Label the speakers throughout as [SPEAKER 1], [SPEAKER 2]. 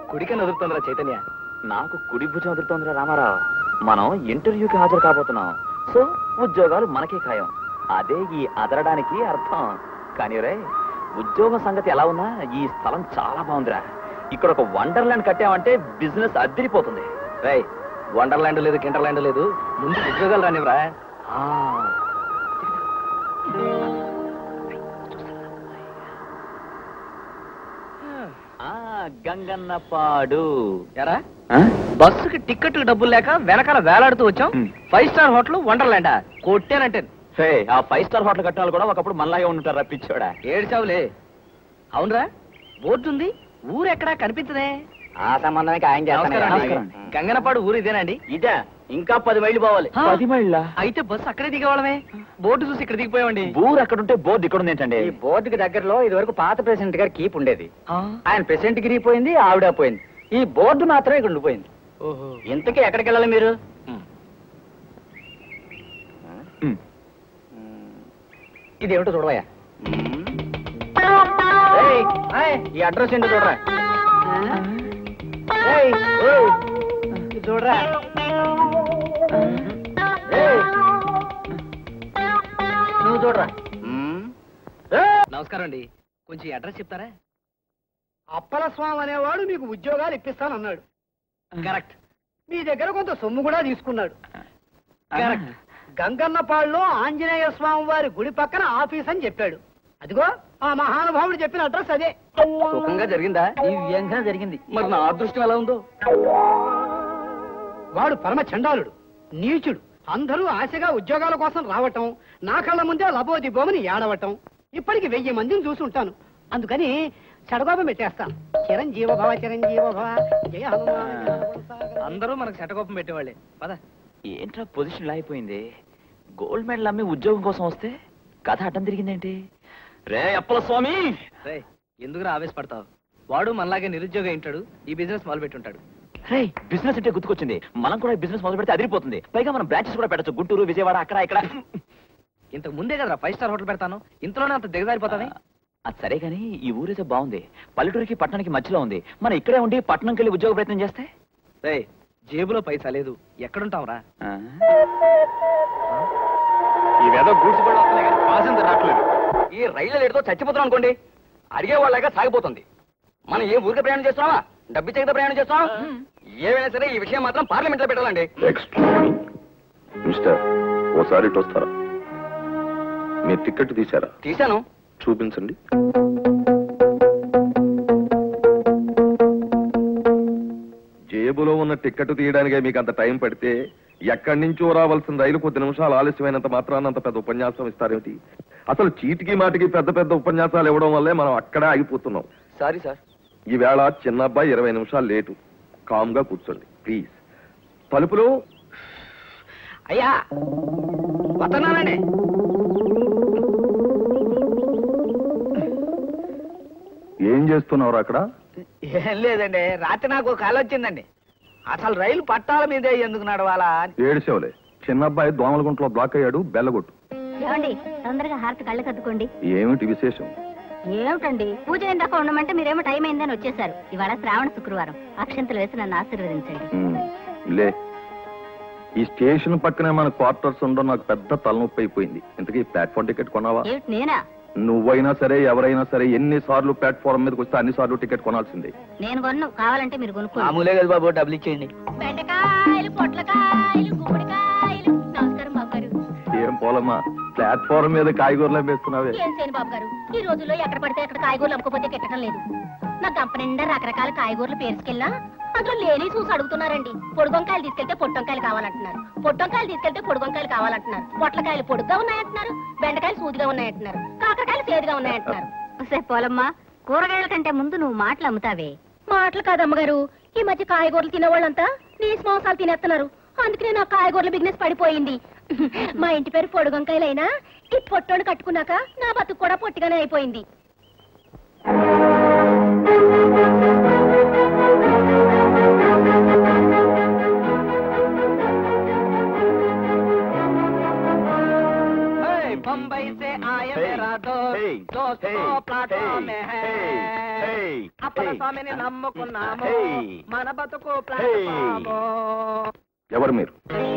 [SPEAKER 1] కుడికని వదులుతుందిరా చైతన్య
[SPEAKER 2] నాకు కుడి భుజం ఎదురుతోందిరా రామారావు మనం ఇంటర్వ్యూకి హాజరు కాబోతున్నాం సో ఉద్యోగాలు మనకే ఖాయం అదే ఈ అదరడానికి అర్థం కానీ రే ఉద్యోగం సంగతి ఎలా ఉన్నా ఈ స్థలం చాలా బాగుందిరా ఇక్కడ ఒక వండర్లాండ్ కట్టామంటే బిజినెస్ అద్దరిపోతుంది
[SPEAKER 1] రై వండర్లాండ్ లేదు కింటర్లాండ్ లేదు ముందు ఉద్యోగాలు రానివ్వరా
[SPEAKER 2] ఆ, ఆ, గంగన్నపాడు
[SPEAKER 1] ఎరా
[SPEAKER 2] ఆ?
[SPEAKER 1] బస్సుకి టికెట్ డబ్బులు లేక వెనకాల వేలాడుతూ వచ్చాం
[SPEAKER 2] హ్మ్.
[SPEAKER 1] ఫైవ్ స్టార్ హోటల్ వండర్లాండా కొట్టానంటే
[SPEAKER 2] హే, ఆ ఫైవ్ స్టార్ హోటల్ కట్టాలు కూడా ఒకప్పుడు మనలాగే ఉంటారు రప్పించాడా
[SPEAKER 1] ఏడ్చావులే అవునరా బోర్డు ఉంది ఊరు ఎక్కడా కనిపించదే
[SPEAKER 3] ఆ సంబంధమే ఖాయం
[SPEAKER 1] నమస్కారం అండి.
[SPEAKER 2] నమస్కారం.
[SPEAKER 1] గంగనపాడు ఊరు ఇదేనండి
[SPEAKER 3] ఇదే ఇంకా పది మైళ్ళు పోవాలి
[SPEAKER 1] ఆ,
[SPEAKER 2] పది మైళ్ళ
[SPEAKER 1] అయితే బస్సు అక్కడే దిగేవాళ్ళమే బోర్డు చూసి ఇక్కడ దిగిపోయామండి
[SPEAKER 2] ఊరు అక్కడ ఉంటే బోర్డు ఇక్కడ ఉంది ఏంటండి
[SPEAKER 3] ఈ బోర్డుకి దగ్గరలో ఇది వరకు పాత ప్రెసిడెంట్ గారి కీప్ ఉండేది
[SPEAKER 1] ఆ,
[SPEAKER 3] ఆయన ప్రెసిడెంట్ గిరి పోయింది ఆవిడ పోయింది ఈ బోర్డు మాత్రమే ఇక్కడ ఉండిపోయింది
[SPEAKER 1] ఓహో
[SPEAKER 3] ఇంతకీ ఎక్కడికి వెళ్ళాలి మీరు
[SPEAKER 2] ఉమ్.
[SPEAKER 3] ఇది ఏమిటో చూడవయ్యా ఏయ్, ఏయ్, ఈ అడ్రస్ ఏంటో చూడరా ఏయ్, ఏయ్, ఇది చూడరా ఏయ్, నువ్వు చూడరా ఏయ్,
[SPEAKER 1] నమస్కారం అండి కొంచెం అడ్రస్ చెప్తారా
[SPEAKER 4] అప్పల స్వామి అనేవాడు మీకు ఉద్యోగాలు ఇప్పిస్తానన్నాడు
[SPEAKER 1] కరెక్ట్
[SPEAKER 4] మీ దగ్గర కొంత సొమ్ము కూడా తీసుకున్నాడు
[SPEAKER 1] కరెక్ట్
[SPEAKER 4] గంగన్నపాడులో ఆంజనేయ స్వామి వారి గుడి పక్కన ఆఫీస్ అని చెప్పాడు అదిగో ఆ మహానుభావుడు చెప్పిన అడ్రస్ అదే
[SPEAKER 1] సుఖంగా జరిగిందా
[SPEAKER 3] దివ్యంగా జరిగింది
[SPEAKER 1] మరి నా అదృష్టం ఎలా ఉందో
[SPEAKER 4] వాడు పరమ చండాలుడు నీచుడు అందరూ ఆశగా ఉద్యోగాల కోసం రావటం నా కళ్ళ ముందే లబోదిబోమని ఏడవటం ఇప్పటికి వెయ్యి మందిని చూసి ఉంటాను అందుకని చెడగోపం పెట్టేస్తాను చిరంజీవ భవ చిరంజీవ భవ జయ హనుమాన్ జయ హనుమంతాగర.
[SPEAKER 1] అందరూ మనకు శటకోపం పెట్టేవాళ్ళే పద
[SPEAKER 2] ఏంట్రా పొజిషన్ ఇలా అయిపోయింది గోల్డ్ మెడల్ అమ్మి ఉద్యోగం కోసం వస్తే కథ అడ్డం తిరిగిందేంటి రే అప్పల స్వామి
[SPEAKER 1] రే ఎందుకురా ఆవేశపడతావు వాడు మనలాగే నిరుద్యోగం ఉంటాడు ఈ బిజినెస్ మొదలు పెట్టుంటాడు
[SPEAKER 2] రే బిజినెస్ అంటే గుర్తుకొచ్చింది మనం కూడా బిజినెస్ మొదలు పెడితే అదిరిపోతుంది పైగా మనం బ్రాంచెస్ కూడా పెట్టచ్చు గుంటూరు విజయవాడ అక్కడ ఇక్కడ
[SPEAKER 1] ఇంతకు ముందే కదరా ఫైవ్ స్టార్ హోటల్ పెడతాను ఇంతలోనే అంత దిగజారిపోతానే
[SPEAKER 2] అది సరే కానీ ఈ ఊరైతే బాగుంది పల్లెటూరికి పట్టణానికి మధ్యలో ఉంది మనం ఇక్కడే ఉండి పట్టణంకి వెళ్ళి ఉద్యోగ ప్రయత్నం చేస్తే
[SPEAKER 1] రే జేబులో పైసా లేదు ఎక్కడుంటావురా
[SPEAKER 2] ఆ?
[SPEAKER 3] ఈ వేద గూడ్స్ కూడా వస్తున్నాయి కానీ పాసెంజర్ రావట్లేదు ఈ రైలు లేటుతో చచ్చిపోతున్నాం అనుకోండి అడిగే వాళ్ళగా సాగిపోతుంది మనం ఏ ఊరికి ప్రయాణం చేస్తున్నావా డబ్బు చేత ప్రయాణం చేస్తున్నావా ఏమైనా సరే ఈ విషయం మాత్రం పార్లమెంట్ లో పెట్టాలండి
[SPEAKER 5] మిస్టర్ ఓసారి ఇటు వస్తారా మీ టికెట్ తీశారా
[SPEAKER 3] తీశాను
[SPEAKER 5] చూపించండి జేబులో ఉన్న టికెట్ తీయడానికే మీకు అంత టైం పడితే ఎక్కడి నుంచో రావాల్సిన రైలు కొద్ది నిమిషాలు ఆలస్యమైనంత మాత్రాన అంత పెద్ద ఉపన్యాసం ఇస్తారేమిటి అసలు చీటికి మాటికి పెద్ద పెద్ద ఉపన్యాసాలు ఇవ్వడం వల్లే మనం అక్కడే ఆగిపోతున్నాం
[SPEAKER 3] సారీ సార్
[SPEAKER 5] ఈవేళ చిన్న అబ్బాయి ఇరవై నిమిషాలు లేటు కామ్గా కూర్చోండి ప్లీజ్ తలుపులు
[SPEAKER 4] అయ్యా వస్తున్నానండి
[SPEAKER 5] ఏం చేస్తున్నారు అక్కడ
[SPEAKER 4] ఏం లేదండి రాత్రి నాకు ఒక కళ వచ్చిందండి అసలు రైలు పట్టాల మీదే ఎందుకు నడవాలా అని
[SPEAKER 5] ఏడిసేవలే చిన్న అబ్బాయి దోమలగుంటలో బ్లాక్ అయ్యాడు బెల్లగొట్టు
[SPEAKER 6] ఏమండి తొందరగా హారతి కళ్ళు కద్దుకోండి
[SPEAKER 5] ఏమిటి విశేషం
[SPEAKER 6] ఏమిటండి పూజ ఎందాక ఉండమంటే మీరేమో టైం అయిందని వచ్చేసారు ఇవాళ శ్రావణ శుక్రవారం అక్షంతలు వేసి నన్ను ఆశీర్వదించండి
[SPEAKER 5] ఉమ్, లే ఈ స్టేషన్ పక్కనే మన క్వార్టర్స్ ఉండడం నాకు పెద్ద తలనొప్పి అయిపోయింది ఇంతకీ ప్లాట్ఫామ్ టికెట్ కొన్నావా
[SPEAKER 6] ఏమిటి నేనా
[SPEAKER 5] నువ్వైనా సరే ఎవరైనా సరే ఎన్ని సార్లు ప్లాట్ఫామ్ మీదకి వస్తే అన్ని సార్లు టికెట్ కొనాల్సిందే
[SPEAKER 6] నేను కొన్ను కావాలంటే మీరు కొనుక్కోండి
[SPEAKER 3] మామూలే కదా బాబు డబ్బులు ఇచ్చేయండి
[SPEAKER 6] బెండకాయలు పొట్లకాయలు గుమ్మడికాయలు నమస్కారం బాబు గారు
[SPEAKER 5] ఏం పోలమ్మా ప్లాట్ఫామ్ మీద కాయగూరలు వేస్తున్నావే
[SPEAKER 6] ఏం చేయను బాబు గారు ఈ రోజుల్లో ఎక్కడ పడితే అక్కడ కాయగూరలు అమ్ముకోపోతే కెట్టడం లేదు నా గంప నిండా రకరకాల కాయగూరలు పేరుకెళ్ళా అందులో లేని చూసి అడుగుతున్నారండి పొడుగొంకాయలు తీసుకెళ్తే పొట్టొంకాయలు కావాలంటున్నారు పొట్టొంకాయలు తీసుకెళ్తే పొడుగొంకాయలు కావాలంటున్నారు పొట్లకాయలు పొడుగ్గా ఉన్నాయంటున్నారు బెండకాయలు సూదిగా ఉన్నాయంటున్నారు కాకరకాయలు సేదుగా ఉన్నాయంటున్నారు సే పోలమ్మా కూరగాయల కంటే ముందు నువ్వు మాటలు అమ్ముతావే మాటలు కాదమ్మగారు ఈ మధ్య కాయగూరలు తినేవాళ్ళంతా నీసు మాంసాలు తినేస్తున్నారు అందుకనే నా కాయగూరల బిజినెస్ పడిపోయింది మా ఇంటి పేరు పొడుగొంకాయలైనా ఈ పొట్టోడు కట్టుకున్నాక నా బతుకు కూడా పొట్టిగానే అయిపోయింది
[SPEAKER 1] हे, बम्बई से आए
[SPEAKER 2] Hey,
[SPEAKER 1] मेरा दोस्त
[SPEAKER 2] hey,
[SPEAKER 1] दोस्त
[SPEAKER 2] hey,
[SPEAKER 1] तो प्लेटफॉर्म
[SPEAKER 2] hey,
[SPEAKER 1] में है
[SPEAKER 2] hey, hey,
[SPEAKER 1] अपना స్వామిని నమ్ముకున్నాము
[SPEAKER 2] Hey.
[SPEAKER 1] మన బతుకు
[SPEAKER 2] Hey.
[SPEAKER 1] ప్లాట్ఫాము.
[SPEAKER 5] ఎవరు మీరు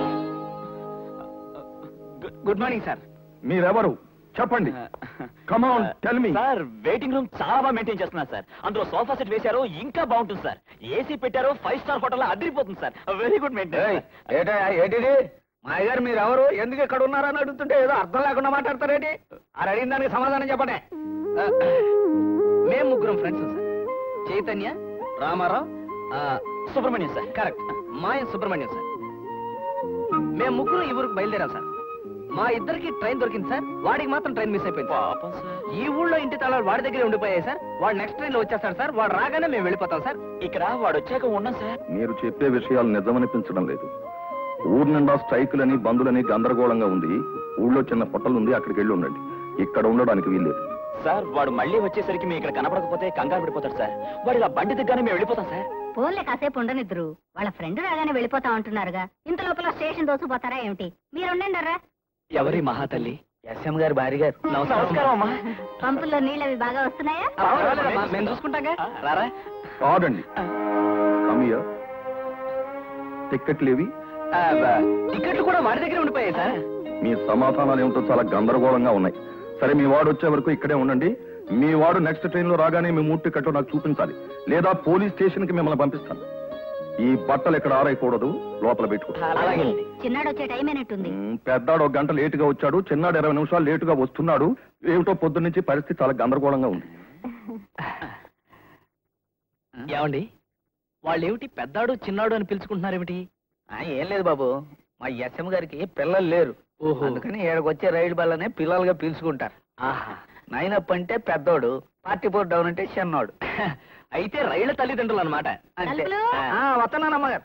[SPEAKER 1] గుడ్ మార్నింగ్ సార్
[SPEAKER 5] మీరెవరు చెప్పండి Come on, tell me.
[SPEAKER 2] Sir waiting room చాలా బాగా మెయింటైన్ చేస్తున్నారు సార్ అందులో సోఫా సెట్ వేశారు ఇంకా బాగుంటుంది సార్ ఏసీ పెట్టారు ఫైవ్ స్టార్ హోటల్ అదిరిపోతుంది సార్ వెరీ గుడ్ మెయింటైన్
[SPEAKER 3] ఏటా ఏంటిది మా గారు మీరు ఎవరు ఎందుకు ఇక్కడ ఉన్నారని అడుగుతుంటే ఏదో అర్థం లేకుండా మాట్లాడతారేంటి అది అడిగిన దానికి సమాధానం చెప్పండి
[SPEAKER 1] ఆ, మేము ముగ్గురం ఫ్రెండ్స్ సార్ చైతన్య రామారావు ఆ,
[SPEAKER 2] సుబ్రహ్మణ్యం సార్
[SPEAKER 1] కరెక్ట్ మాయ సుబ్రహ్మణ్యం సార్ మేము ముగ్గురు ఈ ఊరికి బయలుదేరాం సార్ మా ఇద్దరికి ట్రైన్ దొరికింది సార్ వాడికి మాత్రం ట్రైన్ మిస్ అయిపోయింది సార్.
[SPEAKER 2] పాపం సార్
[SPEAKER 1] ఈ ఊళ్ళో ఇంటి తాళాలు వాడి దగ్గరే ఉండిపోయాయి సార్ వాడు నెక్స్ట్ ట్రైన్ లో వచ్చేస్తాడు సార్ వాడు రాగానే మేము వెళ్ళిపోతాం సార్
[SPEAKER 2] ఇక్కడ వాడు వచ్చాక ఉన్నాం సార్
[SPEAKER 5] మీరు చెప్పే విషయాలు నిజమనిపించడం లేదు ఊరు నిండా స్ట్రైకులని బంధులని గందరగోళంగా ఉంది ఊళ్ళో చిన్న పొట్టలు ఉంది అక్కడికి వెళ్ళి ఉండండి ఇక్కడ ఉండడానికి వీల్లేదు
[SPEAKER 2] సార్ వాడు మళ్ళీ వచ్చేసరికి మేము ఇక్కడ కనపడకపోతే కంగారు పడిపోతాడు సార్ వాడు ఇలా బండి దిగ్గానే మేము వెళ్ళిపోతాం సార్
[SPEAKER 6] ఫోన్లే కాసేపు ఉండనిద్దరు వాళ్ళ ఫ్రెండ్ రాగానే వెళ్ళిపోతా ఉంటున్నారుగా ఇంత లోపల స్టేషన్ దోసుకుపోతారా ఏమిటి మీరుండండరా
[SPEAKER 1] ఎవరి మహాతల్లి ఎస్ఎం గారి భార్య గారు
[SPEAKER 2] నమస్కారం అమ్మా
[SPEAKER 6] పంపుల్లో నీళ్ళు అవి బాగా వస్తున్నాయా
[SPEAKER 1] పర్వాలేదమ్మా, మేము చూసుకుంటాగా రారా
[SPEAKER 5] కాదండి కమియ టిక్కెట్లు ఇవి
[SPEAKER 1] ఆ, బ- టికెట్లు కూడా వాడి దగ్గరే ఉండిపోయాయి సార్
[SPEAKER 5] మీ సమాధానాలు ఏమిటో చాలా గందరగోళంగా ఉన్నాయి సరే మీ వాడు వచ్చే వరకు ఇక్కడే ఉండండి మీ వాడు నెక్స్ట్ ట్రైన్ లో రాగానే మీ మూడు టికెట్ నాకు చూపించాలి లేదా పోలీస్ స్టేషన్ కి మిమ్మల్ని పంపిస్తాను ఈ బట్టలు ఇక్కడ ఆరైకూడదు లోపల పెట్టుకో
[SPEAKER 2] అలాగే
[SPEAKER 6] చిన్నాడు వచ్చే టైం అయినట్టుంది
[SPEAKER 5] మ్, పెద్దాడు ఒక గంట లేటుగా వచ్చాడు చిన్నాడు ఇరవై నిమిషాలు లేటుగా వస్తున్నాడు ఏమిటో పొద్దు నుంచి పరిస్థితి చాలా గందరగోళంగా ఉంది
[SPEAKER 1] ఏమండి వాళ్ళు ఏమిటి పెద్దాడు చిన్నాడు అని పిలుచుకుంటున్నారేమిటి
[SPEAKER 3] ఆ, ఏం లేదు బాబు మా ఎస్ఎం గారికి పిల్లలు లేరు
[SPEAKER 1] ఓహో.
[SPEAKER 3] అందుకని ఏడకు వచ్చే రైలు బల్లనే పిల్లలుగా పిలుచుకుంటారు
[SPEAKER 1] ఆహా
[SPEAKER 3] నైనప్ అంటే పెద్దోడు పార్టీ ఫోర్ డౌన్ అంటే చిన్నోడు
[SPEAKER 1] అయితే రైళ్ల తల్లిదండ్రులు అనమాట
[SPEAKER 3] అంతే
[SPEAKER 6] తలుపులు?
[SPEAKER 3] ఆ, వస్తున్నానమ్మగారు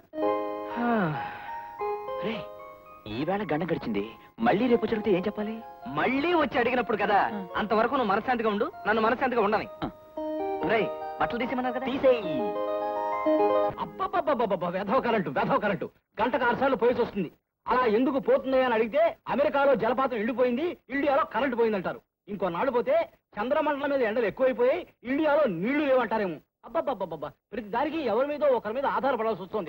[SPEAKER 2] రే ఈవేళ గంట గడిచింది మళ్ళీ రేపు జరిగితే ఏం చెప్పాలి
[SPEAKER 1] మళ్ళీ వచ్చి అడిగినప్పుడు కదా అంతవరకు నువ్వు మనశాంతిగా ఉండు నన్ను మనశాంతిగా ఉండని రేయ్ బట్టలు తీసేమన్నారు కదా
[SPEAKER 2] తీసేయి
[SPEAKER 4] అబ్బబ్బబ్బబ్బబ్బ వెధవ కరెంటు వెధవ కరెంటు గంటకు ఆరు సార్లు పోయేసి వస్తుంది అలా ఎందుకు పోతుంది అని అడిగితే అమెరికాలో జలపాతం ఎండిపోయింది ఇండియాలో కరెంటు పోయిందంటారు ఇంకో నాడు పోతే చంద్రమండలం మీద ఎండలు ఎక్కువైపోయి ఇండియాలో నీళ్లు లేవంటారేమో అబ్బబ్బబ్బబ్బ ప్రతి దానికి ఎవరి మీదో ఒకరి మీద ఆధారపడాల్సి వస్తుంది